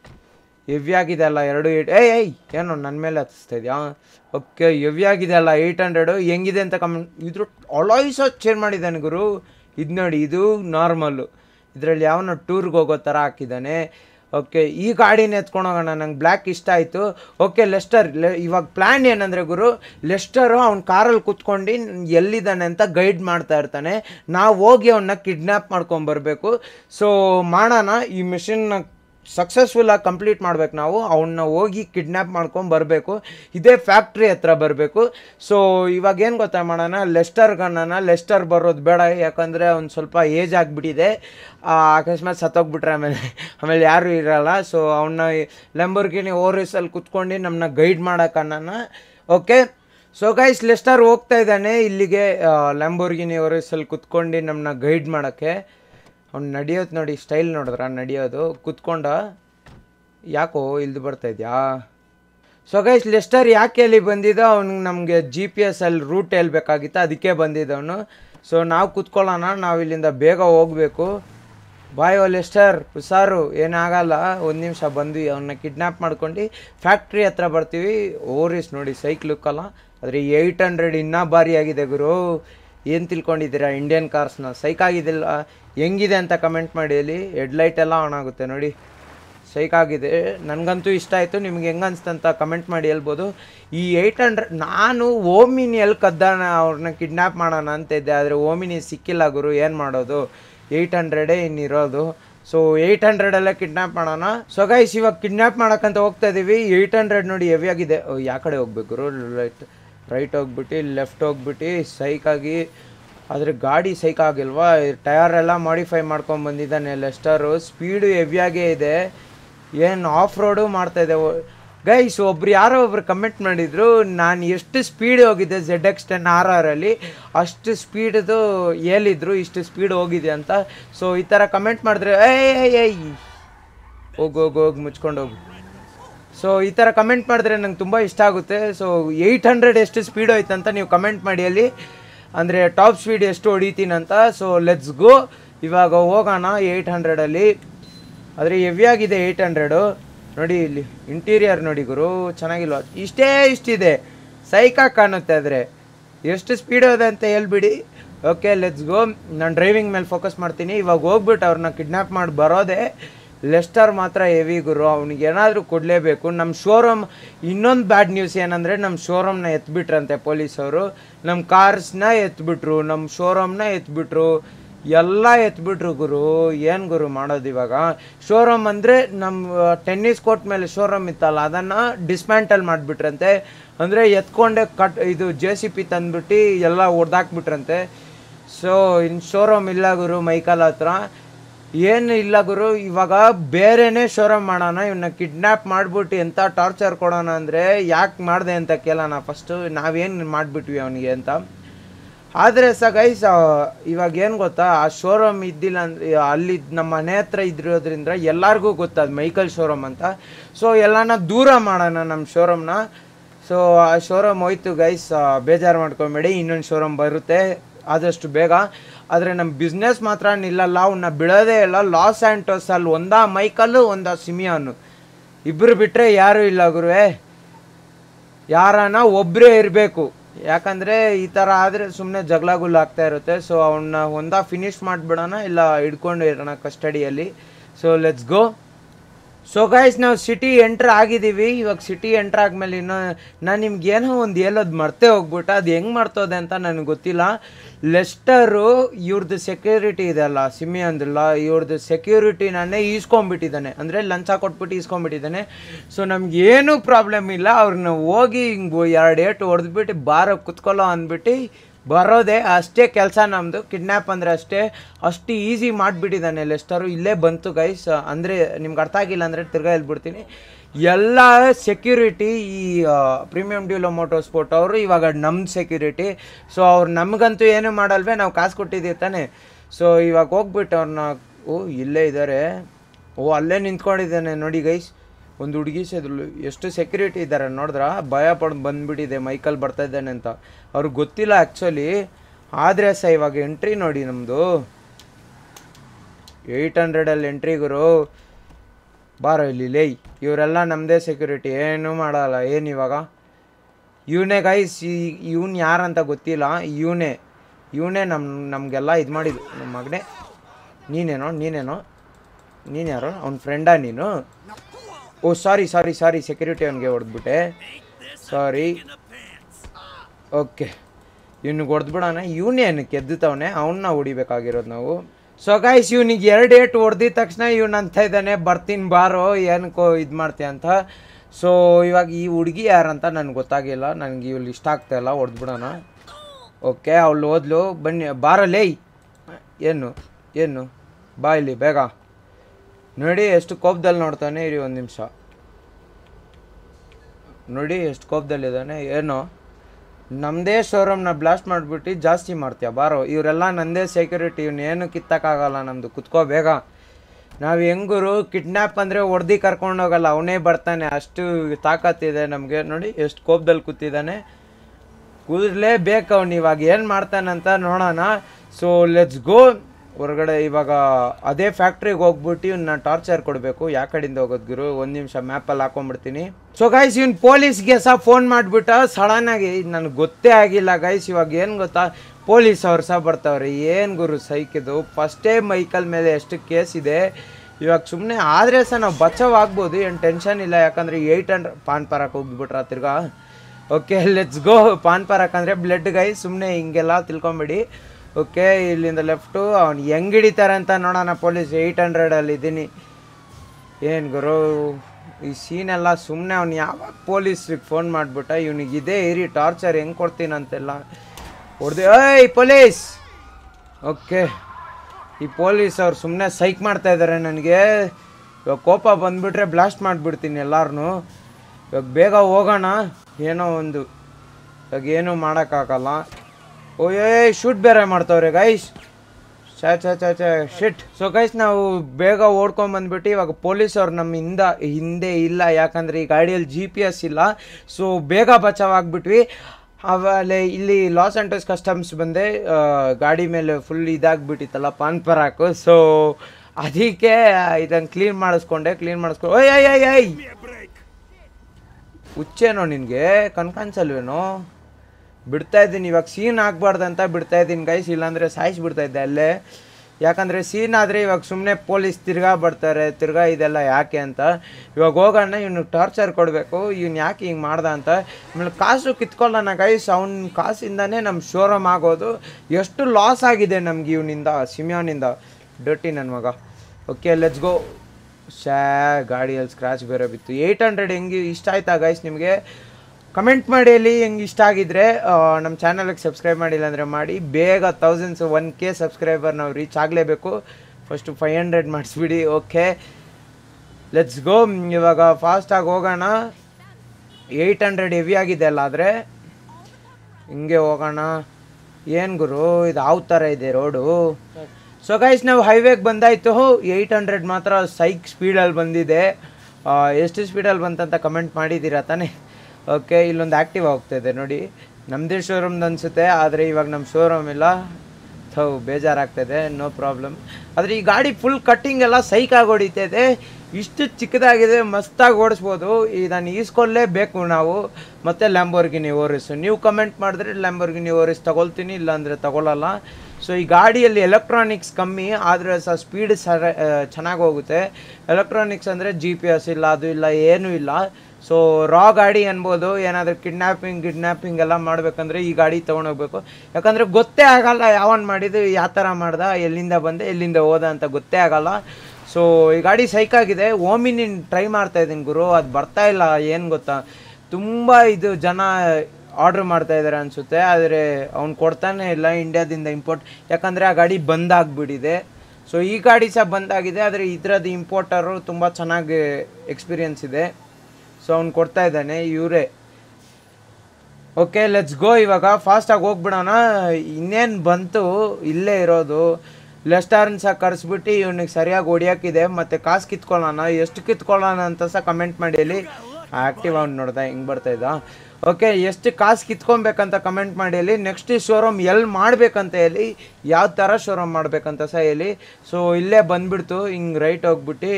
Speaker 1: ಹೆವಿ ಆಗಿದೆ ಅಲ್ಲ ಎರಡು ಏಟ್ ಏಯ್ ಏಯ್ ಏನೋ ನನ್ನ ಮೇಲೆ ಹತ್ತಿಸ್ತಾ ಇದೆಯಾ ಓಕೆ ಹೆವಿ ಆಗಿದೆ ಅಲ್ಲ ಏಯ್ಟ್ ಹಂಡ್ರೆಡು ಹೆಂಗಿದೆ ಅಂತ ಕಮೆಂಟ್ ಇದ್ರ ಅಲಾಯ್ಸ ಚೇಂಜ್ ಮಾಡಿದ್ದಾನೆ ಗುರು ಇದು ನೋಡಿ ಇದು ನಾರ್ಮಲ್ಲು ಇದರಲ್ಲಿ ಯಾವನೋ ಟೂರ್ಗೆ ಹೋಗೋ ಥರ ಹಾಕಿದ್ದಾನೆ ಓಕೆ ಈ ಗಾಡಿನ ಎತ್ಕೊಂಡು ಹೋಗೋಣ ನಂಗೆ ಬ್ಲ್ಯಾಕ್ ಇಷ್ಟ ಆಯಿತು ಓಕೆ ಲೆಸ್ಟರ್ ಲೆ ಇವಾಗ ಪ್ಲ್ಯಾನ್ ಏನಂದರೆ ಗುರು ಲೆಸ್ಟರು ಅವ್ನ ಕಾರಲ್ಲಿ ಕುತ್ಕೊಂಡು ಎಲ್ಲಿದ್ದಾನೆ ಅಂತ ಗೈಡ್ ಮಾಡ್ತಾ ಇರ್ತಾನೆ ನಾವು ಹೋಗಿ ಅವನ್ನ ಕಿಡ್ನ್ಯಾಪ್ ಮಾಡ್ಕೊಂಬರ್ಬೇಕು ಸೊ ಮಾಡೋಣ ಈ ಮಿಷನ್ನ ಸಕ್ಸಸ್ಫುಲ್ಲಾಗಿ ಕಂಪ್ಲೀಟ್ ಮಾಡ್ಬೇಕು ನಾವು ಅವನ್ನ ಹೋಗಿ ಕಿಡ್ನ್ಯಾಪ್ ಮಾಡ್ಕೊಂಡು ಬರಬೇಕು ಇದೇ ಫ್ಯಾಕ್ಟ್ರಿ ಹತ್ರ ಬರಬೇಕು ಸೊ ಇವಾಗ ಏನು ಗೊತ್ತಾ ಮಾಡೋಣ ಲೆಸ್ಟರ್ಗನ್ನ ಲೆಸ್ಟರ್ ಬರೋದು ಬೇಡ ಯಾಕಂದರೆ ಒಂದು ಸ್ವಲ್ಪ ಏಜ್ ಆಗಿಬಿಟ್ಟಿದೆ ಅಕಸ್ಮಾತ್ ಸತ್ತೋಗ್ಬಿಟ್ರೆ ಆಮೇಲೆ ಆಮೇಲೆ ಯಾರೂ ಇರಲ್ಲ ಸೊ ಅವನ್ನ ಲಂಬರ್ಗಿನಿ ಓರಿಸಲ್ಲಿ ಕುತ್ಕೊಂಡು ನಮ್ಮನ್ನ ಗೈಡ್ ಮಾಡೋಕ್ಕನ್ನ ಓಕೆ ಸೊ ಗೈಸ್ ಲೆಸ್ಟರ್ ಹೋಗ್ತಾ ಇದ್ದಾನೆ ಇಲ್ಲಿಗೆ ಲಂಬೋರ್ಗಿನಿ ಓರಿಸಲ್ಲಿ ಕುತ್ಕೊಂಡು ನಮ್ಮನ್ನ ಗೈಡ್ ಮಾಡೋಕ್ಕೆ ಅವ್ನು ನಡೆಯೋದು ನೋಡಿ ಸ್ಟೈಲ್ ನೋಡಿದ್ರ ನಡೆಯೋದು ಕುತ್ಕೊಂಡ ಯಾಕೋ ಇಲ್ದು ಬರ್ತಾ ಇದೆಯಾ ಸೊ ಗೈಸ್ ಲೆಸ್ಟರ್ ಯಾಕೆ ಅಲ್ಲಿ ಬಂದಿದ್ದ ಅವ್ನಿಗೆ ನಮಗೆ ಜಿ ಪಿ ಎಸ್ ಅಲ್ಲಿ ರೂಟ್ ಹೇಳ್ಬೇಕಾಗಿತ್ತು ಅದಕ್ಕೆ ಬಂದಿದ್ದವನು ಸೊ ನಾವು ಕುತ್ಕೊಳ್ಳೋಣ ನಾವು ಇಲ್ಲಿಂದ ಬೇಗ ಹೋಗಬೇಕು ಬಾಯ್ ಓ ಲೆಸ್ಟರ್ ಹುಷಾರು ಏನಾಗಲ್ಲ ಒಂದು ನಿಮಿಷ ಬಂದ್ವಿ ಅವನ್ನ ಕಿಡ್ನ್ಯಾಪ್ ಮಾಡ್ಕೊಂಡು ಫ್ಯಾಕ್ಟ್ರಿ ಹತ್ರ ಬರ್ತೀವಿ ಓರಿಸ್ ನೋಡಿ ಸೈಕ್ ಲುಕ್ಕಲ್ಲ ಆದರೆ ಏಯ್ಟ್ ಹಂಡ್ರೆಡ್ ಇನ್ನೂ ಭಾರಿ ಆಗಿದೆ ಗುರು ಏನು ತಿಳ್ಕೊಂಡಿದ್ದೀರಾ ಇಂಡಿಯನ್ ಕಾರ್ಸ್ನ ಸೈಕ್ ಆಗಿದ್ದಿಲ್ಲ ಹೆಂಗಿದೆ ಅಂತ ಕಮೆಂಟ್ ಮಾಡಿ ಅಲ್ಲಿ ಹೆಡ್ಲೈಟ್ ಎಲ್ಲ ಆನ್ ಆಗುತ್ತೆ ನೋಡಿ ಸೈಕ್ ಆಗಿದೆ ನನಗಂತೂ ಇಷ್ಟ ಆಯಿತು ನಿಮ್ಗೆ ಹೆಂಗೆ ಅನ್ಸ್ತಂತ ಕಮೆಂಟ್ ಮಾಡಿ ಹೇಳ್ಬೋದು ಈ ಏಯ್ಟ್ ಹಂಡ್ರೆಡ್ ನಾನು ಓಮಿನಿ ಎಲ್ಲಿ ಕದ್ದಾನ ಅವ್ರನ್ನ ಕಿಡ್ನ್ಯಾಪ್ ಮಾಡೋಣ ಅಂತ ಇದ್ದೆ ಆದರೆ ಓಮಿನಿ ಸಿಕ್ಕಿಲ್ಲ ಗುರು ಏನು ಮಾಡೋದು ಏಯ್ಟ್ ಹಂಡ್ರೆಡೇ ಇನ್ನಿರೋದು ಸೊ ಏಯ್ಟ್ ಹಂಡ್ರೆಡಲ್ಲೇ ಕಿಡ್ನ್ಯಾಪ್ ಮಾಡೋಣ ಸೊ ಗೈಸ್ ಇವಾಗ ಕಿಡ್ನ್ಯಾಪ್ ಮಾಡೋಕ್ಕಂತ ಹೋಗ್ತಾ ಇದ್ದೀವಿ ಏಯ್ಟ್ ಹಂಡ್ರೆಡ್ ನೋಡಿ ಹೆವಿ ಆಗಿದೆ ಯಾವ ಕಡೆ ಹೋಗ್ಬೇಕು ರೈಟ್ ರೈಟ್ ಹೋಗ್ಬಿಟ್ಟು ಲೆಫ್ಟ್ ಹೋಗ್ಬಿಟ್ಟು ಸೈಕಾಗಿ ಆದರೆ ಗಾಡಿ ಸೈಕ್ ಆಗಿಲ್ವಾ ಟಯರ್ ಎಲ್ಲ ಮಾಡಿಫೈ ಮಾಡ್ಕೊಂಡು ಬಂದಿದ್ದಾನೆ ಲೆಸ್ಟರು ಸ್ಪೀಡು ಹೆವಿಯಾಗೇ ಇದೆ ಏನು ಆಫ್ ರೋಡು ಮಾಡ್ತಾಯಿದೆ ಗೈಸ್ ಒಬ್ರು ಯಾರೋ ಒಬ್ರು ಕಮೆಂಟ್ ಮಾಡಿದ್ರು ನಾನು ಎಷ್ಟು ಸ್ಪೀಡ್ ಹೋಗಿದ್ದೆ ಝೆಡ್ ಎಕ್ಸ್ ಟೆನ್ ಆರ್ ಆರಲ್ಲಿ ಅಷ್ಟು ಸ್ಪೀಡ್ದು ಹೇಳಿದ್ರು ಇಷ್ಟು ಸ್ಪೀಡ್ ಹೋಗಿದೆ ಅಂತ ಸೊ ಈ ಥರ ಕಮೆಂಟ್ ಮಾಡಿದ್ರೆ ಏಯ್ ಏಯ್ ಹೋಗು ಹೋಗು ಹೋಗಿ ಮುಚ್ಕೊಂಡು ಹೋಗು ಸೊ ಈ ಥರ ಕಮೆಂಟ್ ಮಾಡಿದ್ರೆ ನಂಗೆ ತುಂಬ ಇಷ್ಟ ಆಗುತ್ತೆ ಸೊ ಏಯ್ಟ್ ಹಂಡ್ರೆಡ್ ಎಷ್ಟು ಸ್ಪೀಡ್ ಹೋಯ್ತು ಅಂತ ನೀವು ಕಮೆಂಟ್ ಮಾಡಿ ಅಲ್ಲಿ ಅಂದರೆ ಟಾಪ್ ಸ್ಪೀಡ್ ಎಷ್ಟು ಹೊಡಿತೀನಿ ಅಂತ ಸೊ ಲೆಟ್ಸ್ ಗೋ ಇವಾಗ ಹೋಗೋಣ ಏಯ್ಟ್ ಹಂಡ್ರೆಡಲ್ಲಿ ಆದರೆ ಹೆವಿಯಾಗಿದೆ ಏಯ್ಟ್ ಹಂಡ್ರೆಡು ನೋಡಿ ಇಲ್ಲಿ ಇಂಟೀರಿಯರ್ ನೋಡಿ ಗುರು ಚೆನ್ನಾಗಿಲ್ವ ಇಷ್ಟೇ ಇಷ್ಟಿದೆ ಸೈಕಾಗಿ ಕಾಣುತ್ತೆ ಆದರೆ ಎಷ್ಟು ಸ್ಪೀಡ್ ಹೋದೆ ಅಂತ ಹೇಳ್ಬಿಡಿ ಓಕೆ ಲೆಟ್ಸ್ ಗೋ ನಾನು ಡ್ರೈವಿಂಗ್ ಮೇಲೆ ಫೋಕಸ್ ಮಾಡ್ತೀನಿ ಇವಾಗ ಹೋಗ್ಬಿಟ್ಟು ಅವ್ರನ್ನ ಕಿಡ್ನ್ಯಾಪ್ ಮಾಡಿ ಬರೋದೇ ಲೆಸ್ಟರ್ ಮಾತ್ರ ಹೆವಿ ಗುರು ಅವ್ನಿಗೆ ಏನಾದರೂ ಕೊಡಲೇಬೇಕು ನಮ್ಮ ಶೋರೂಮ್ ಇನ್ನೊಂದು ಬ್ಯಾಡ್ ನ್ಯೂಸ್ ಏನಂದರೆ ನಮ್ಮ ಶೋರೂಮ್ನ ಎತ್ಬಿಟ್ರಂತೆ ಪೊಲೀಸವರು ನಮ್ಮ ಕಾರ್ಸ್ನ ಎತ್ಬಿಟ್ರು ನಮ್ಮ ಶೋರೂಮ್ನ ಎತ್ಬಿಟ್ರು ಎಲ್ಲ ಎತ್ಬಿಟ್ರು ಗುರು ಏನು ಗುರು ಮಾಡೋದು ಇವಾಗ ಶೋರೂಮ್ ಅಂದರೆ ನಮ್ಮ ಟೆನ್ನಿಸ್ ಕೋರ್ಟ್ ಮೇಲೆ ಶೋರೂಮ್ ಇತ್ತಲ್ಲ ಅದನ್ನು ಡಿಸ್ಮ್ಯಾಂಟಲ್ ಮಾಡಿಬಿಟ್ರಂತೆ ಅಂದರೆ ಎತ್ಕೊಂಡೆ ಕಟ್ ಇದು ಜೆ ಸಿ ಪಿ ತಂದ್ಬಿಟ್ಟು ಎಲ್ಲ ಹೊಡೆದಾಕ್ಬಿಟ್ರಂತೆ ಸೊ ಇನ್ನು ಶೋರೂಮ್ ಇಲ್ಲ ಗುರು ಮೈಕಲ್ ಹತ್ರ ಏನು ಇಲ್ಲ ಗುರು ಇವಾಗ ಬೇರೆನೇ ಶೋರೂಮ್ ಮಾಡೋಣ ಇವನ್ನ ಕಿಡ್ನ್ಯಾಪ್ ಮಾಡ್ಬಿಟ್ಟು ಎಂಥ ಟಾರ್ಚರ್ ಕೊಡೋಣ ಅಂದರೆ ಯಾಕೆ ಮಾಡಿದೆ ಅಂತ ಕೇಳೋಣ ಫಸ್ಟು ನಾವೇನು ಮಾಡಿಬಿಟ್ವಿ ಅವನಿಗೆ ಅಂತ ಆದರೆ ಸ ಗೈಸ್ ಇವಾಗ ಏನು ಗೊತ್ತಾ ಆ ಶೋರೂಮ್ ಇದ್ದಿಲ್ಲ ಅಂದ್ರೆ ಅಲ್ಲಿ ನಮ್ಮ ಮನೆ ಹತ್ರ ಇದ್ದಿರೋದ್ರಿಂದ ಎಲ್ಲರಿಗೂ ಗೊತ್ತದು ಮೈಕಲ್ ಶೋರೂಮ್ ಅಂತ ಸೊ ಎಲ್ಲನ ದೂರ ಮಾಡೋಣ ನಮ್ಮ ಶೋರೂಮ್ನ ಸೊ ಆ ಶೋರೂಮ್ ಹೋಯ್ತು ಗೈಸ್ ಬೇಜಾರು ಮಾಡ್ಕೊಬೇಡಿ ಇನ್ನೊಂದು ಶೋರೂಮ್ ಬರುತ್ತೆ ಆದಷ್ಟು ಬೇಗ ಆದರೆ ನಮ್ಮ ಬಿಸ್ನೆಸ್ ಮಾತ್ರ ನಿಲ್ಲಲ್ಲ ಅವನ್ನ ಬಿಡೋದೇ ಇಲ್ಲ ಲಾಸ್ ಆ್ಯಂಟೋಸ್ ಅಲ್ಲಿ ಒಂದಾ ಮೈಕಲ್ಲು ಒಂದಾ ಸಿಮಿಯಾನು ಇಬ್ಬರು ಬಿಟ್ಟರೆ ಯಾರೂ ಇಲ್ಲ ಗುರುವೇ ಯಾರನ್ನ ಒಬ್ಬರೇ ಇರಬೇಕು ಯಾಕಂದರೆ ಈ ಥರ ಆದರೆ ಸುಮ್ಮನೆ ಜಗಳಗುಲ್ ಆಗ್ತಾ ಇರುತ್ತೆ ಸೊ ಅವನ್ನ ಒಂದಾ ಫಿನಿಶ್ ಮಾಡಿಬಿಡೋಣ ಇಲ್ಲ ಹಿಡ್ಕೊಂಡು ಇರೋಣ ಕಸ್ಟಡಿಯಲ್ಲಿ so let's go so guys ನಾವು ಸಿಟಿ ಎಂಟ್ರ್ ಆಗಿದ್ದೀವಿ ಇವಾಗ ಸಿಟಿ ಎಂಟ್ರ್ ಆದ್ಮೇಲೆ ಇನ್ನು ನಾನು ನಿಮ್ಗೆ ಏನೋ ಒಂದು ಹೇಳೋದು ಮರ್ತೆ ಹೋಗ್ಬಿಟ್ಟು ಅದು ಹೆಂಗೆ ಮಾಡ್ತೋದೆ ಅಂತ ನನಗೆ ಗೊತ್ತಿಲ್ಲ ಲೆಸ್ಟರು ಇವ್ರದ್ದು ಸೆಕ್ಯೂರಿಟಿ ಇದೆಲ್ಲ ಸಿಮ್ಮಿ ಅಂದ್ರಲ್ಲ ಇವ್ರದ್ದು ಸೆಕ್ಯೂರಿಟಿನೇ ಈಸ್ಕೊಂಡ್ಬಿಟ್ಟಿದ್ದಾನೆ ಅಂದರೆ ಲಂಚ ಕೊಟ್ಬಿಟ್ಟು ಈಸ್ಕೊಂಡ್ಬಿಟ್ಟಿದ್ದಾನೆ ಸೊ ನಮ್ಗೆ ಏನೂ ಪ್ರಾಬ್ಲಮ್ ಇಲ್ಲ ಅವ್ರನ್ನ ಹೋಗಿ ಹಿಂಗೆ ಎರಡು ಏಟು ಹೊಡೆದ್ಬಿಟ್ಟು ಬಾರ ಕುತ್ಕೊಳ್ಳೋ ಅಂದ್ಬಿಟ್ಟು ಬರೋದೇ ಅಷ್ಟೇ ಕೆಲಸ ನಮ್ಮದು ಕಿಡ್ನ್ಯಾಪ್ ಅಂದರೆ ಅಷ್ಟೇ ಅಷ್ಟು ಈಸಿ ಮಾಡಿಬಿಟ್ಟಿದ್ದಾನೆ ಲೆಸ್ಟರು ಇಲ್ಲೇ ಬಂತು ಗೈಸ್ ಅಂದರೆ ನಿಮ್ಗೆ ಅರ್ಥ ಆಗಿಲ್ಲ ಅಂದರೆ ತಿರ್ಗಾ ಹೇಳ್ಬಿಡ್ತೀನಿ ಎಲ್ಲ ಸೆಕ್ಯೂರಿಟಿ ಈ ಪ್ರೀಮಿಯಂ ಡ್ಯೂಲೋ ಮೋಟೋ ಸ್ಪೋರ್ಟ್ ಅವರು ಇವಾಗ ನಮ್ಮ ಸೆಕ್ಯೂರಿಟಿ ಸೊ ಅವ್ರು ನಮಗಂತೂ ಏನೂ ಮಾಡಲ್ವೇ ನಾವು ಕಾಸು ಕೊಟ್ಟಿದ್ದೀವಿ ತಾನೆ ಸೊ ಇವಾಗ ಹೋಗ್ಬಿಟ್ಟು ಅವ್ರನ್ನ ಓ ಇಲ್ಲೇ ಇದ್ದಾರೆ ಓ ಅಲ್ಲೇ ನಿಂತ್ಕೊಂಡಿದ್ದಾನೆ ನೋಡಿ ಗೈಸ್ ಒಂದು ಹುಡುಗಿ ಸೇದ್ರು ಎಷ್ಟು ಸೆಕ್ಯೂರಿಟಿ ಇದ್ದಾರೆ ನೋಡಿದ್ರ ಭಯ ಪಡ್ ಬಂದ್ಬಿಟ್ಟಿದೆ ಮೈಕಲ್ ಬರ್ತಾ ಇದ್ದಾನೆ ಅಂತ ಅವ್ರಿಗೆ ಗೊತ್ತಿಲ್ಲ ಆ್ಯಕ್ಚುಲಿ ಆದರೆ ಸಹ ಇವಾಗ ಎಂಟ್ರಿ ನೋಡಿ ನಮ್ಮದು ಏಯ್ಟ್ ಹಂಡ್ರೆಡಲ್ಲಿ ಎಂಟ್ರಿ ಗುರು ಬಾರೋ ಇಲ್ಲಿ ಲೇ ಇವರೆಲ್ಲ ನಮ್ಮದೇ ಸೆಕ್ಯೂರಿಟಿ ಏನೂ ಮಾಡಲ್ಲ ಏನು ಇವಾಗ ಇವನೇ ಗೈಸ್ ಇವನು ಯಾರಂತ ಗೊತ್ತಿಲ್ಲ ಇವನೇ ಇವನೇ ನಮ್ಮ ನಮಗೆಲ್ಲ ಇದು ಮಾಡಿದ್ದು ನಮ್ಮ ಮಗನೇ ನೀನೇನೋ ನೀನೇನೋ ನೀನು ಯಾರೋ ಅವ್ನ ಫ್ರೆಂಡಾ ನೀನು ಓ ಸಾರಿ ಸಾರಿ ಸಾರಿ ಸೆಕ್ಯೂರಿಟಿ ಅವನಿಗೆ ಹೊಡೆದ್ಬಿಟ್ಟೆ ಸಾರಿ ಓಕೆ ಇವ್ನಿಗೆ ಹೊಡೆದ್ಬಿಡೋಣ ಇವನೇನಕ್ಕೆ ಎದ್ದುತ್ತವನೆ ಅವನ್ನ ಹೊಡಿಬೇಕಾಗಿರೋದು ನಾವು ಸೊ ಗೈಸ್ ಇವ್ನಿಗೆ ಎರಡು ಏಟ್ ಹೊಡೆದಿದ ತಕ್ಷಣ ಇವ್ನು ಅಂತ ಇದ್ದಾನೆ ಬರ್ತೀನಿ ಬಾರೋ ಏನಕ್ಕೋ ಇದು ಮಾಡ್ತೀಯ ಅಂತ ಸೊ ಇವಾಗ ಈ ಹುಡುಗಿ ಯಾರಂತ ನನಗೆ ಗೊತ್ತಾಗಿಲ್ಲ ನನಗೆ ಇವ್ಳು ಇಷ್ಟ ಆಗ್ತಾ ಇಲ್ಲ ಹೊಡೆದ್ಬಿಡೋಣ ಓಕೆ ಅವಳು ಓದ್ಲು ಬನ್ನಿ ಬಾರಲ್ಲೇ ಏನು ಏನು ಬಾ ಇಲ್ಲಿ ಬೇಗ ನೋಡಿ ಎಷ್ಟು ಕೋಪದಲ್ಲಿ ನೋಡ್ತಾನೆ ಇರಿ ಒಂದು ನಿಮಿಷ ನೋಡಿ ಎಷ್ಟು ಕೋಪದಲ್ಲಿದ್ದಾನೆ ಏನೋ ನಮ್ಮದೇ ಶೋರೂಮ್ನ ಬ್ಲಾಸ್ಟ್ ಮಾಡಿಬಿಟ್ಟು ಜಾಸ್ತಿ ಮಾಡ್ತೀಯ ಬಾರೋ ಇವರೆಲ್ಲ ನನ್ನದೇ ಸೆಕ್ಯೂರಿಟಿ ಇವ್ನು ಏನು ಕಿತ್ತಕ್ಕಾಗಲ್ಲ ನಮ್ಮದು ಕುತ್ಕೋ ಬೇಗ ನಾವು ಹೆಂಗರು ಕಿಡ್ನ್ಯಾಪ್ ಅಂದರೆ ಹೊಡ್ದು ಕರ್ಕೊಂಡು ಹೋಗಲ್ಲ ಅವನೇ ಬರ್ತಾನೆ ಅಷ್ಟು ತಾಕತ್ತಿದೆ ನಮಗೆ ನೋಡಿ ಎಷ್ಟು ಕೋಪದಲ್ಲಿ ಕೂತಿದ್ದಾನೆ ಕೂದಲೇಬೇಕು ಅವ್ನು ಇವಾಗ ಏನು ಮಾಡ್ತಾನಂತ ನೋಡೋಣ ಸೊ ಲೆಟ್ಸ್ ಗೋ ಹೊರಗಡೆ ಇವಾಗ ಅದೇ ಫ್ಯಾಕ್ಟ್ರಿಗೆ ಹೋಗ್ಬಿಟ್ಟು ಇವ್ನ ಟಾರ್ಚರ್ ಕೊಡಬೇಕು ಯಾವ ಕಡೆಯಿಂದ ಹೋಗೋದು ಗುರು ಒಂದು ನಿಮಿಷ ಮ್ಯಾಪಲ್ಲಿ ಹಾಕೊಂಡ್ಬಿಡ್ತೀನಿ ಸೊ ಗೈಸ್ ಇವ್ನು ಪೊಲೀಸ್ಗೆ ಸಹ ಫೋನ್ ಮಾಡಿಬಿಟ್ಟ ಸಡನ್ನಾಗಿ ನನಗೆ ಗೊತ್ತೇ ಆಗಿಲ್ಲ ಗೈಸ್ ಇವಾಗ ಏನು ಗೊತ್ತಾ ಪೊಲೀಸ್ ಅವ್ರು ಸಹ ಬರ್ತಾವ್ರೆ ಏನು ಗುರು ಸೈಕಿದು ಫಸ್ಟೇ ಮೈಕಲ್ ಮೇಲೆ ಎಷ್ಟು ಕೇಸ್ ಇದೆ ಇವಾಗ ಸುಮ್ಮನೆ ಆದರೆ ಸಹ ನಾವು ಬಚಾವ್ ಆಗ್ಬೋದು ಏನು ಟೆನ್ಷನ್ ಇಲ್ಲ ಯಾಕಂದರೆ ಏಯ್ಟ್ ಹಂಡ್ರೆಡ್ ಪಾನ್ ಪರಕ್ಕೆ ಹೋಗ್ಬಿಟ್ರ ತಿರ್ಗಾ ಓಕೆ ಲೆಟ್ಸ್ ಗೋ ಪಾನ್ ಪರಕ್ ಅಂದರೆ ಬ್ಲಡ್ ಗೈ ಸುಮ್ಮನೆ ಹಿಂಗೆಲ್ಲ ತಿಳ್ಕೊಂಬಿಡಿ ಓಕೆ ಇಲ್ಲಿಂದ ಲೆಫ್ಟು ಅವ್ನು ಹೆಂಗೆ ಹಿಡಿತಾರೆ ಅಂತ ನೋಡೋಣ ಪೊಲೀಸ್ ಏಯ್ಟ್ ಹಂಡ್ರೆಡಲ್ಲಿ ಇದ್ದೀನಿ ಏನು ಗುರು ಈ ಸೀನೆಲ್ಲ ಸುಮ್ಮನೆ ಅವ್ನು ಯಾವಾಗ ಪೊಲೀಸ್ರಿಗೆ ಫೋನ್ ಮಾಡಿಬಿಟ್ಟ ಇವ್ನಿಗೆ ಇದೇ ಇರಿ ಟಾರ್ಚರ್ ಹೆಂಗೆ ಕೊಡ್ತೀನಂತೆಲ್ಲ ಹೊಡೆದು ಏಯ್ ಪೊಲೀಸ್ ಓಕೆ ಈ ಪೊಲೀಸ್ ಅವ್ರು ಸುಮ್ಮನೆ ಸೈಕ್ ಮಾಡ್ತಾ ಇದ್ದಾರೆ ನನಗೆ ಇವಾಗ ಕೋಪ ಬಂದುಬಿಟ್ರೆ ಬ್ಲಾಸ್ಟ್ ಮಾಡಿಬಿಡ್ತೀನಿ ಎಲ್ಲಾರನ್ನೂ ಇವಾಗ ಬೇಗ ಹೋಗೋಣ ಏನೋ ಒಂದು ಇವಾಗ ಏನೂ ಮಾಡೋಕ್ಕಾಗಲ್ಲ ಓಯೇ ಶೂಟ್ ಬೇರೆ ಮಾಡ್ತವ್ರೆ ಗೈಸ್ ಚಾ ಚಾ ಚಾ ಚಾ ಶಿಟ್ ಸೊ ಗೈಸ್ ನಾವು ಬೇಗ ಓಡ್ಕೊಂಡ್ ಬಂದ್ಬಿಟ್ಟು ಇವಾಗ ಪೊಲೀಸ್ ಅವ್ರು ನಮ್ಮ ಹಿಂದ ಹಿಂದೆ ಇಲ್ಲ ಯಾಕಂದ್ರೆ ಈ ಗಾಡಿಯಲ್ಲಿ ಜಿ ಪಿ ಎಸ್ ಇಲ್ಲ ಸೊ ಬೇಗ ಬಚಾವ್ ಆಗ್ಬಿಟ್ವಿ ಆಮೇಲೆ ಇಲ್ಲಿ ಲಾಸ್ ಆಂಟೋಸ್ ಕಸ್ಟಮ್ಸ್ ಬಂದೆ ಆ, ಗಾಡಿ ಮೇಲೆ ಫುಲ್ ಇದಾಗ್ಬಿಟ್ಟಿತ್ತಲ್ಲ ಪಾನ್ ಪರಾಕು ಸೊ ಅದಕ್ಕೆ ಇದನ್ನು ಕ್ಲೀನ್ ಮಾಡಿಸ್ಕೊಂಡೆ ಕ್ಲೀನ್ ಮಾಡಿಸ್ಕೊಂಡು ಓಯ್ ಐ ಐ ಐ ಹುಚ್ಚೇನೋ ನಿನಗೆ ಕಣ್ಕಾಣಿಸಲ್ವೇನೋ ಬಿಡ್ತಾ ಇದ್ದೀನಿ ಇವಾಗ ಸೀನ್ ಆಗ್ಬಾರ್ದು ಅಂತ ಬಿಡ್ತಾ ಇದ್ದೀನಿ ಗೈಸ್ ಇಲ್ಲಾಂದರೆ ಸಾಯಿಸ್ಬಿಡ್ತಾ ಇದ್ದೆ ಅಲ್ಲೇ ಯಾಕಂದರೆ ಸೀನ್ ಆದರೆ ಇವಾಗ ಸುಮ್ಮನೆ ಪೊಲೀಸ್ ತಿರ್ಗಾ ಬರ್ತಾರೆ ತಿರ್ಗಾ ಇದೆಲ್ಲ ಯಾಕೆ ಅಂತ ಇವಾಗ ಹೋಗೋಣ ಇವನು ಟಾರ್ಚರ್ ಕೊಡಬೇಕು ಇವ್ನು ಯಾಕೆ ಹಿಂಗೆ ಮಾಡ್ದ ಅಂತ ಆಮೇಲೆ ಕಾಸು ಕಿತ್ಕೊಳ್ಳೋಣ ಗೈಸ್ ಅವ್ನ ಕಾಸಿಂದನೇ ನಮ್ಮ ಶೋರೂಮ್ ಆಗೋದು ಎಷ್ಟು ಲಾಸ್ ಆಗಿದೆ ನಮ್ಗೆ ಇವನಿಂದ ಸಿಮಿಯೋನಿಂದ ಡೊಟ್ಟಿ ನನ್ನ ಮಗ ಓಕೆ ಲೆಟ್ಸ್ ಗೋ ಶಾ ಗಾಡಿಯಲ್ಲಿ ಸ್ಕ್ರಾಚ್ ಬೇರೆ ಬಿತ್ತು ಏಯ್ಟ್ ಹಂಡ್ರೆಡ್ ಹೆಂಗೆ ಇಷ್ಟ ಆಯ್ತಾ ಗೈಸ್ ನಿಮಗೆ ಕಮೆಂಟ್ ಮಾಡಿ ಅಲ್ಲಿ ಹೆಂಗೆ ಇಷ್ಟ ಆಗಿದ್ರೆ ಆ, ನಮ್ಮ ಚಾನಲ್ಗೆ ಸಬ್ಸ್ಕ್ರೈಬ್ ಮಾಡಿಲ್ಲ ಅಂದರೆ ಮಾಡಿ ಬೇಗ ತೌಸಂಡ್ಸ್ ಒನ್ ಕೆ ಸಬ್ಸ್ಕ್ರೈಬರ್ ನಾವು ರೀಚ್ ಆಗಲೇಬೇಕು ಫಸ್ಟು ಫೈವ್ ಹಂಡ್ರೆಡ್ ಮಾಡಿಸ್ಬಿಡಿ ಓಕೆ ಲೆಟ್ಸ್ ಗೋ ಇವಾಗ ಫಾಸ್ಟಾಗಿ ಹೋಗೋಣ ಏಯ್ಟ್ ಹಂಡ್ರೆಡ್ ಹೆವಿ ಆಗಿದೆ ಅಲ್ಲ ಆದರೆ ಹಿಂಗೆ ಹೋಗೋಣ ಏನು ಗುರು ಇದು ಯಾವ ಥರ ಇದೆ ರೋಡು ಸೊ ಗೈಸ್ ನಾವು ಹೈವೇಗೆ ಬಂದಾಯಿತು ಏಯ್ಟ್ ಹಂಡ್ರೆಡ್ ಮಾತ್ರ ಸೈಕ್ ಸ್ಪೀಡಲ್ಲಿ ಬಂದಿದೆ ಆ, ಎಷ್ಟು ಸ್ಪೀಡಲ್ಲಿ ಬಂತಂತ ಕಮೆಂಟ್ ಮಾಡಿದ್ದೀರಾ ತಾನೇ ಓಕೆ ಇಲ್ಲೊಂದು ಆ್ಯಕ್ಟಿವ್ ಹೋಗ್ತಾಯಿದೆ ನೋಡಿ ನಮ್ಮದೇ ಶೋರೂಮ್ದು ಅನಿಸುತ್ತೆ ಆದರೆ ಇವಾಗ ನಮ್ಮ ಶೋರೂಮ್ ಇಲ್ಲ ಥೌ ಬೇಜಾರಾಗ್ತದೆ ನೋ ಪ್ರಾಬ್ಲಮ್ ಆದರೆ ಈ ಗಾಡಿ ಫುಲ್ ಕಟ್ಟಿಂಗ್ ಎಲ್ಲ ಸೈಕಾಗಿ ಹೊಡಿತೈತೆ ಇಷ್ಟು ಚಿಕ್ಕದಾಗಿದೆ ಮಸ್ತಾಗಿ ಓಡಿಸ್ಬೋದು ಇದನ್ನು ಈಸ್ಕೊಳ್ಳೇಬೇಕು ನಾವು ಮತ್ತೆ ಲ್ಯಾಂಬೋರ್ಗಿನಿ ಓರಿಸು ನೀವು ಕಮೆಂಟ್ ಮಾಡಿದ್ರೆ ಲ್ಯಾಂಬೋರ್ಗಿನಿ ಓರಿಸ್ ತಗೊಳ್ತೀನಿ ಇಲ್ಲಾಂದರೆ ತಗೊಳ್ಳಲ್ಲ ಸೊ ಈ ಗಾಡಿಯಲ್ಲಿ ಎಲೆಕ್ಟ್ರಾನಿಕ್ಸ್ ಕಮ್ಮಿ ಆದರೆ ಸಹ ಸ್ಪೀಡ್ ಸರ ಚೆನ್ನಾಗಿ ಹೋಗುತ್ತೆ ಎಲೆಕ್ಟ್ರಾನಿಕ್ಸ್ ಅಂದರೆ ಜಿ ಪಿ ಎಸ್ ಇಲ್ಲ ಅದು ಇಲ್ಲ ಏನೂ ಇಲ್ಲ ಸೊ ರಾ ಗಾಡಿ ಅನ್ಬೋದು ಏನಾದರೂ ಕಿಡ್ನ್ಯಾಪಿಂಗ್ ಕಿಡ್ನ್ಯಾಪಿಂಗ್ ಎಲ್ಲ ಮಾಡಬೇಕಂದ್ರೆ ಈ ಗಾಡಿ ತೊಗೊಂಡೋಗ್ಬೇಕು ಯಾಕಂದರೆ ಗೊತ್ತೇ ಆಗಲ್ಲ ಯಾವನ್ ಮಾಡಿದ್ದು ಯಾವ ಥರ ಮಾಡ್ದ ಎಲ್ಲಿಂದ ಬಂದೆ ಎಲ್ಲಿಂದ ಹೋದ ಅಂತ ಗೊತ್ತೇ ಆಗಲ್ಲ ಸೊ ಈ ಗಾಡಿ ಸೈಕಾಗಿದೆ ಓಮಿನಿ ಟ್ರೈ ಮಾಡ್ತಾ ಇದ್ದೀನಿ ಗುರು ಅದು ಬರ್ತಾ ಇಲ್ಲ ಏನು ಗೊತ್ತಾ ತುಂಬ ಇದು ಜನ ಆರ್ಡ್ರ್ ಮಾಡ್ತಾ ಇದ್ದಾರೆ ಅನಿಸುತ್ತೆ ಆದರೆ ಅವ್ನು ಕೊಡ್ತಾನೆ ಇಲ್ಲ ಇಂಡಿಯಾದಿಂದ ಇಂಪೋರ್ಟ್ ಯಾಕಂದರೆ ಆ ಗಾಡಿ ಬಂದಾಗ್ಬಿಟ್ಟಿದೆ ಸೊ ಈ ಗಾಡಿ ಸಹ ಬಂದಾಗಿದೆ ಆದರೆ ಇದರದ್ದು ಇಂಪೋರ್ಟರು ತುಂಬ ಚೆನ್ನಾಗಿ ಎಕ್ಸ್ಪೀರಿಯನ್ಸ್ ಇದೆ ಸೊ ಅವ್ನು ಕೊಡ್ತಾ ಇದ್ದಾನೆ ಇವರೇ ಓಕೆ ಲೆಟ್ಸ್ ಗೋ ಇವಾಗ ಫಾಸ್ಟಾಗಿ ಹೋಗ್ಬಿಡೋಣ ಇನ್ನೇನು ಬಂತು ಇಲ್ಲೇ ಇರೋದು ಲೆಸ್ಟಾರ್ನ್ ಸಹ ಕರೆಸ್ಬಿಟ್ಟು ಇವನಿಗೆ ಸರಿಯಾಗಿ ಹೊಡಿಯೋಕ್ಕಿದೆ ಮತ್ತು ಕಾಸು ಕಿತ್ಕೊಳ್ಳೋಣ ಎಷ್ಟು ಕಿತ್ಕೊಳ್ಳೋಣ ಅಂತ ಸಹ ಕಮೆಂಟ್ ಮಾಡಿ ಅಲ್ಲಿ ಆ್ಯಕ್ಟಿವ್ ಅವ್ನು ನೋಡ್ದೆ ಹಿಂಗೆ ಬರ್ತಾ ಇದ್ದ ಓಕೆ ಎಷ್ಟು ಕಾಸು ಕಿತ್ಕೊಬೇಕಂತ ಕಮೆಂಟ್ ಮಾಡಿ ಹೇಳಿ ನೆಕ್ಸ್ಟ್ ಶೋರೂಮ್ ಎಲ್ಲಿ ಮಾಡಬೇಕಂತ ಹೇಳಿ ಯಾವ ಥರ ಶೋರೂಮ್ ಮಾಡಬೇಕಂತ ಸಹ ಹೇಳಿ ಸೊ ಇಲ್ಲೇ ಬಂದ್ಬಿಡ್ತು ಹಿಂಗೆ ರೈಟ್ ಹೋಗ್ಬಿಟ್ಟು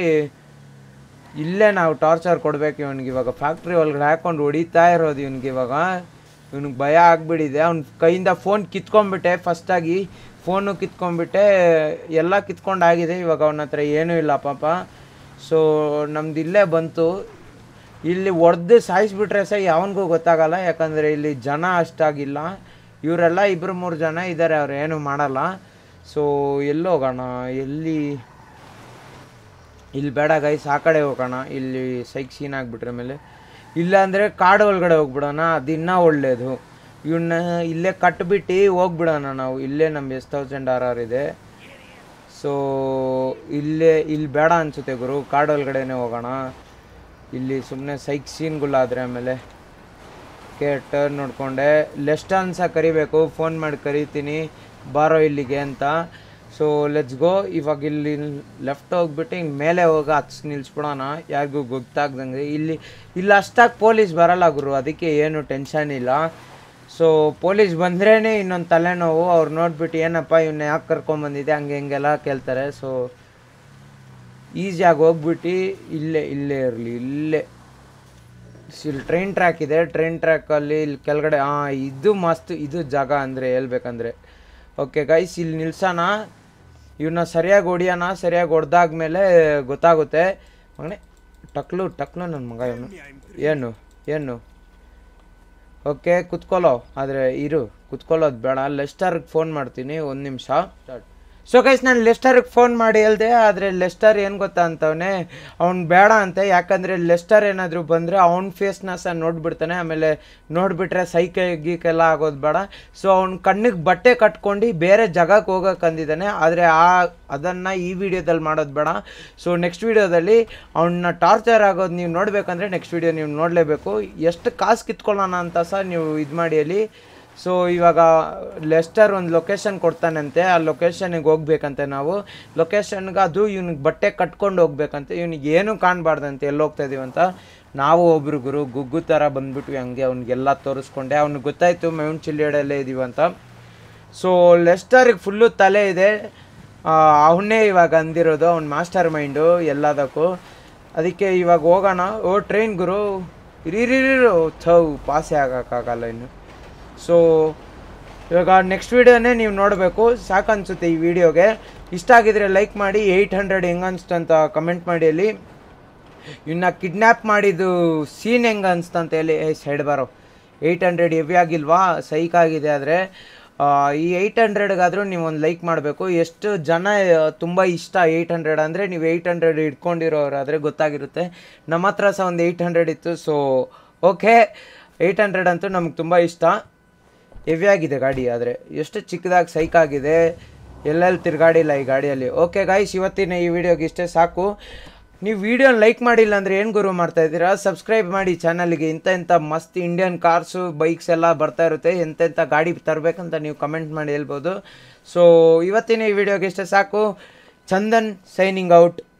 Speaker 1: ಇಲ್ಲೇ ನಾವು ಟಾರ್ಚರ್ ಕೊಡ್ಬೇಕು ಇವನಿಗೆ ಇವಾಗ ಫ್ಯಾಕ್ಟ್ರಿ ಒಳಗಡೆ ಹಾಕೊಂಡು ಹೊಡಿತಾ ಇರೋದು ಇವನಿಗೆ ಇವಾಗ ಇವನಿಗೆ ಭಯ ಆಗ್ಬಿಟ್ಟಿದೆ ಅವ್ನ ಕೈಯಿಂದ ಫೋನ್ ಕಿತ್ಕೊಂಡ್ಬಿಟ್ಟೆ ಫಸ್ಟಾಗಿ ಫೋನು ಕಿತ್ಕೊಂಡ್ಬಿಟ್ಟೆ ಎಲ್ಲ ಕಿತ್ಕೊಂಡಾಗಿದೆ ಇವಾಗ ಅವನ ಹತ್ರ ಏನೂ ಇಲ್ಲ ಪಾಪ ಸೊ ನಮ್ದು ಇಲ್ಲೇ ಬಂತು ಇಲ್ಲಿ ಒಡೆದು ಸಾಯಿಸ್ಬಿಟ್ರೆ ಸಹ ಯಾವನಿಗೂ ಗೊತ್ತಾಗಲ್ಲ ಯಾಕಂದರೆ ಇಲ್ಲಿ ಜನ ಅಷ್ಟಾಗಿಲ್ಲ ಇವರೆಲ್ಲ ಇಬ್ಬರು ಮೂರು ಜನ ಇದ್ದಾರೆ ಅವ್ರು ಏನೂ ಮಾಡಲ್ಲ ಸೊ ಎಲ್ಲಿ ಹೋಗೋಣ ಎಲ್ಲಿ ಇಲ್ಲಿ ಬೇಡ ಗೈಸ್ ಆ ಕಡೆ ಹೋಗೋಣ ಇಲ್ಲಿ ಸೈಕ್ ಸೀನ್ ಆಗಿಬಿಟ್ರೆ ಮೇಲೆ ಇಲ್ಲ ಅಂದರೆ ಕಾಡು ಒಳಗಡೆ ಹೋಗ್ಬಿಡೋಣ ಅದು ಇನ್ನೂ ಒಳ್ಳೆಯದು ಇವನ್ನ ಇಲ್ಲೇ ಕಟ್ಬಿಟ್ಟು ಹೋಗ್ಬಿಡೋಣ ನಾವು ಇಲ್ಲೇ ನಮ್ಮ ಎಸ್ ತೌಸಂಡ್ ಆರ್ ಆರ್ ಇದೆ ಸೊ ಇಲ್ಲೇ ಇಲ್ಲಿ ಬೇಡ ಅನಿಸುತ್ತೆ ಗುರು ಕಾಡು ಒಳಗಡೆನೇ ಹೋಗೋಣ ಇಲ್ಲಿ ಸುಮ್ಮನೆ ಸೈಕ್ ಸೀನ್ಗಳಾದರೆ ಆಮೇಲೆ ಕೆ ಟರ್ನ್ ನೋಡಿಕೊಂಡೆ ಲೆಸ್ಟಾನ್ ಸಹ ಕರಿಬೇಕು ಫೋನ್ ಮಾಡಿ ಕರಿತೀನಿ ಬಾರೋ ಇಲ್ಲಿಗೆ ಅಂತ ಸೊ ಲೆಟ್ಸ್ ಗೋ ಇವಾಗ ಇಲ್ಲಿ ಲೆಫ್ಟ್ ಹೋಗ್ಬಿಟ್ಟು ಹಿಂಗೆ ಮೇಲೆ ಹೋಗಿ ಹತ್ಸ್ ನಿಲ್ಸ್ಬಿಡೋಣ ಯಾರಿಗೂ ಗೊತ್ತಾಗ್ದಂಗೆ ಇಲ್ಲಿ ಇಲ್ಲಿ ಅಷ್ಟಾಗಿ ಪೊಲೀಸ್ ಬರಲ್ಲ ಗುರು ಅದಕ್ಕೆ ಏನು ಟೆನ್ಷನ್ ಇಲ್ಲ ಸೊ ಪೊಲೀಸ್ ಬಂದ್ರೇ ಇನ್ನೊಂದು ತಲೆನೋವು ಅವ್ರು ನೋಡ್ಬಿಟ್ಟು ಏನಪ್ಪ ಇವನ್ನ ಯಾಕೆ ಕರ್ಕೊಂಬಂದಿದೆ ಹಂಗೆ ಹಿಂಗೆಲ್ಲ ಕೇಳ್ತಾರೆ ಸೊ ಈಸಿಯಾಗಿ ಹೋಗ್ಬಿಟ್ಟು ಇಲ್ಲೇ ಇಲ್ಲೇ ಇರಲಿ ಇಲ್ಲೇ ಇಲ್ಲಿ ಟ್ರೈನ್ ಟ್ರ್ಯಾಕ್ ಇದೆ ಟ್ರೈನ್ ಟ್ರ್ಯಾಕಲ್ಲಿ ಇಲ್ಲಿ ಕೆಳಗಡೆ ಹಾಂ ಇದು ಮಸ್ತ್ ಇದು ಜಾಗ ಅಂದರೆ ಹೇಳ್ಬೇಕಂದ್ರೆ ಓಕೆ ಗೈಸ್ ಇಲ್ಲಿ ನಿಲ್ಸೋಣ ಇವನ್ನ ಸರಿಯಾಗಿ ಹೊಡಿಯೋಣ ಸರಿಯಾಗಿ ಹೊಡೆದಾದ್ಮೇಲೆ ಗೊತ್ತಾಗುತ್ತೆ ಮಗನೇ ಟಕ್ಲು ಟಕ್ಲು ನನ್ನ ಮಗ ಇವನು ಏನು ಏನು ಓಕೆ ಕುತ್ಕೊಳ್ಳೋ ಆದರೆ ಇರು ಕುತ್ಕೊಳ್ಳೋದು ಬೇಡ ಲೆಸ್ಟರ್ಗೆ ಫೋನ್ ಮಾಡ್ತೀನಿ ಒಂದು ನಿಮಿಷ ಸ್ಟಾರ್ಟ್ ಸೊ ಗೈಸ್ ನಾನು ಲೆಸ್ಟರ್ಗೆ ಫೋನ್ ಮಾಡಿ ಹೇಳ್ದೆ ಆದರೆ ಲೆಸ್ಟರ್ ಏನು ಗೊತ್ತಾ ಅಂತವನೇ ಅವ್ನು ಬೇಡ ಅಂತೆ ಯಾಕಂದರೆ ಲೆಸ್ಟರ್ ಏನಾದರೂ ಬಂದರೆ ಅವ್ನ ಫೇಸ್ನ ಸಹ ನೋಡ್ಬಿಡ್ತಾನೆ ಆಮೇಲೆ ನೋಡಿಬಿಟ್ರೆ ಸೈಕೆ ಗೀಕೆಲ್ಲ ಆಗೋದು ಬೇಡ ಸೊ ಅವ್ನ ಕಣ್ಣಿಗೆ ಬಟ್ಟೆ ಕಟ್ಕೊಂಡು ಬೇರೆ ಜಾಗಕ್ಕೆ ಹೋಗಕ್ಕೆ ಅಂದಿದ್ದಾನೆ ಆದರೆ ಆ ಅದನ್ನು ಈ ವಿಡಿಯೋದಲ್ಲಿ ಮಾಡೋದು ಬೇಡ ಸೊ ನೆಕ್ಸ್ಟ್ ವಿಡಿಯೋದಲ್ಲಿ ಅವನ್ನ ಟಾರ್ಚರ್ ಆಗೋದು ನೀವು ನೋಡಬೇಕಂದ್ರೆ ನೆಕ್ಸ್ಟ್ ವಿಡಿಯೋ ನೀವು ನೋಡಲೇಬೇಕು ಎಷ್ಟು ಕಾಸು ಕಿತ್ಕೊಳ್ಳೋಣ ಅಂತ ಸಹ ನೀವು ಇದು ಮಾಡಿ ಅಲ್ಲಿ ಸೊ ಇವಾಗ ಲೆಸ್ಟರ್ ಒಂದು ಲೊಕೇಶನ್ ಕೊಡ್ತಾನಂತೆ ಆ ಲೊಕೇಶನಿಗೆ ಹೋಗ್ಬೇಕಂತೆ ನಾವು ಲೊಕೇಶನ್ಗೆ ಅದು ಇವ್ನಿಗೆ ಬಟ್ಟೆ ಕಟ್ಕೊಂಡು ಹೋಗ್ಬೇಕಂತೆ ಇವ್ನಿಗೆ ಏನೂ ಕಾಣಬಾರ್ದಂತೆ ಎಲ್ಲಿ ಹೋಗ್ತಾ ಇದೀವಿ ಅಂತ ನಾವು ಒಬ್ರು ಗುರು ಗುಗ್ಗು ಥರ ಬಂದ್ಬಿಟ್ವಿ ಹಂಗೆ ಅವ್ನಿಗೆಲ್ಲ ತೋರಿಸ್ಕೊಂಡೆ ಅವ್ನಿಗೆ ಗೊತ್ತಾಯಿತು ಮೇವನ್ ಚಿಲ್ಲಿಯಡಲ್ಲೇ ಇದೀವಿ ಅಂತ ಸೊ ಲೆಸ್ಟರ್ಗೆ ಫುಲ್ಲು ತಲೆ ಇದೆ ಅವನ್ನೇ ಇವಾಗ ಅಂದಿರೋದು ಅವ್ನ ಮಾಸ್ಟರ್ ಮೈಂಡು ಎಲ್ಲದಕ್ಕೂ ಅದಕ್ಕೆ ಇವಾಗ ಹೋಗೋಣ ಓ ಟ್ರೈನ್ ಗುರು ಇರಿರಿರು ಥೌ ಪಾಸೇ ಆಗೋಕ್ಕಾಗಲ್ಲ ಇನ್ನು ಸೊ ಇವಾಗ ನೆಕ್ಸ್ಟ್ ವೀಡಿಯೋನೇ ನೀವು ನೋಡಬೇಕು ಸಾಕು ಅನಿಸುತ್ತೆ ಈ ವಿಡಿಯೋಗೆ ಇಷ್ಟ ಆಗಿದ್ರೆ ಲೈಕ್ ಮಾಡಿ ಏಯ್ಟ್ ಹಂಡ್ರೆಡ್ ಹೆಂಗೆ ಅನಿಸ್ತು ಅಂತ ಕಮೆಂಟ್ ಮಾಡಿ ಅಲ್ಲಿ ಇನ್ನು ಕಿಡ್ನ್ಯಾಪ್ ಮಾಡಿದ್ದು ಸೀನ್ ಹೆಂಗೆ ಅನಿಸ್ತಂತ ಹೇಳಿ ಏ ಸೈಡ್ ಬರೋ ಏಯ್ಟ್ ಹಂಡ್ರೆಡ್ ಹೆವಿ ಆಗಿಲ್ವಾ ಸೈಕ್ ಆಗಿದೆ ಆದರೆ ಈ ಏಯ್ಟ್ ಹಂಡ್ರೆಡ್ಗಾದರೂ ನೀವು ಒಂದು ಲೈಕ್ ಮಾಡಬೇಕು ಎಷ್ಟು ಜನ ತುಂಬ ಇಷ್ಟ ಏಯ್ಟ್ ಹಂಡ್ರೆಡ್ ಅಂದರೆ ನೀವು ಏಯ್ಟ್ ಹಂಡ್ರೆಡ್ ಇಟ್ಕೊಂಡಿರೋರಾದರೆ ಗೊತ್ತಾಗಿರುತ್ತೆ ನಮ್ಮ ಹತ್ರ ಸಹ ಒಂದು ಏಯ್ಟ್ ಹಂಡ್ರೆಡ್ ಇತ್ತು ಸೊ ಓಕೆ ಏಯ್ಟ್ ಹಂಡ್ರೆಡ್ ಅಂತೂ ನಮ್ಗೆ ತುಂಬ ಇಷ್ಟ ಹೆವಿ ಆಗಿದೆ ಗಾಡಿ ಆದರೆ ಎಷ್ಟು ಚಿಕ್ಕದಾಗಿ ಸೈಕ್ ಆಗಿದೆ ಎಲ್ಲೆಲ್ಲಿ ತಿರುಗಾಡಿಲ್ಲ ಈ ಗಾಡಿಯಲ್ಲಿ ಓಕೆ ಗಾಯ್ಸ್ ಇವತ್ತಿನ ಈ ವಿಡಿಯೋಗೆ ಇಷ್ಟೇ ಸಾಕು ನೀವು ವಿಡಿಯೋನ ಲೈಕ್ ಮಾಡಿಲ್ಲ ಅಂದರೆ ಏನು ಗುರು ಮಾಡ್ತಾ ಇದ್ದೀರಾ ಸಬ್ಸ್ಕ್ರೈಬ್ ಮಾಡಿ ಚಾನಲ್ಗೆ ಇಂಥ ಇಂಥ ಮಸ್ತ್ ಇಂಡಿಯನ್ ಕಾರ್ಸು ಬೈಕ್ಸ್ ಎಲ್ಲ ಬರ್ತಾ ಇರುತ್ತೆ ಎಂತೆಂಥ ಗಾಡಿ ತರಬೇಕಂತ ನೀವು ಕಮೆಂಟ್ ಮಾಡಿ ಹೇಳ್ಬೋದು ಸೊ ಇವತ್ತಿನ ಈ ವಿಡಿಯೋಗೆ ಇಷ್ಟೇ ಸಾಕು ಚಂದನ್ ಸೈನಿಂಗ್ ಔಟ್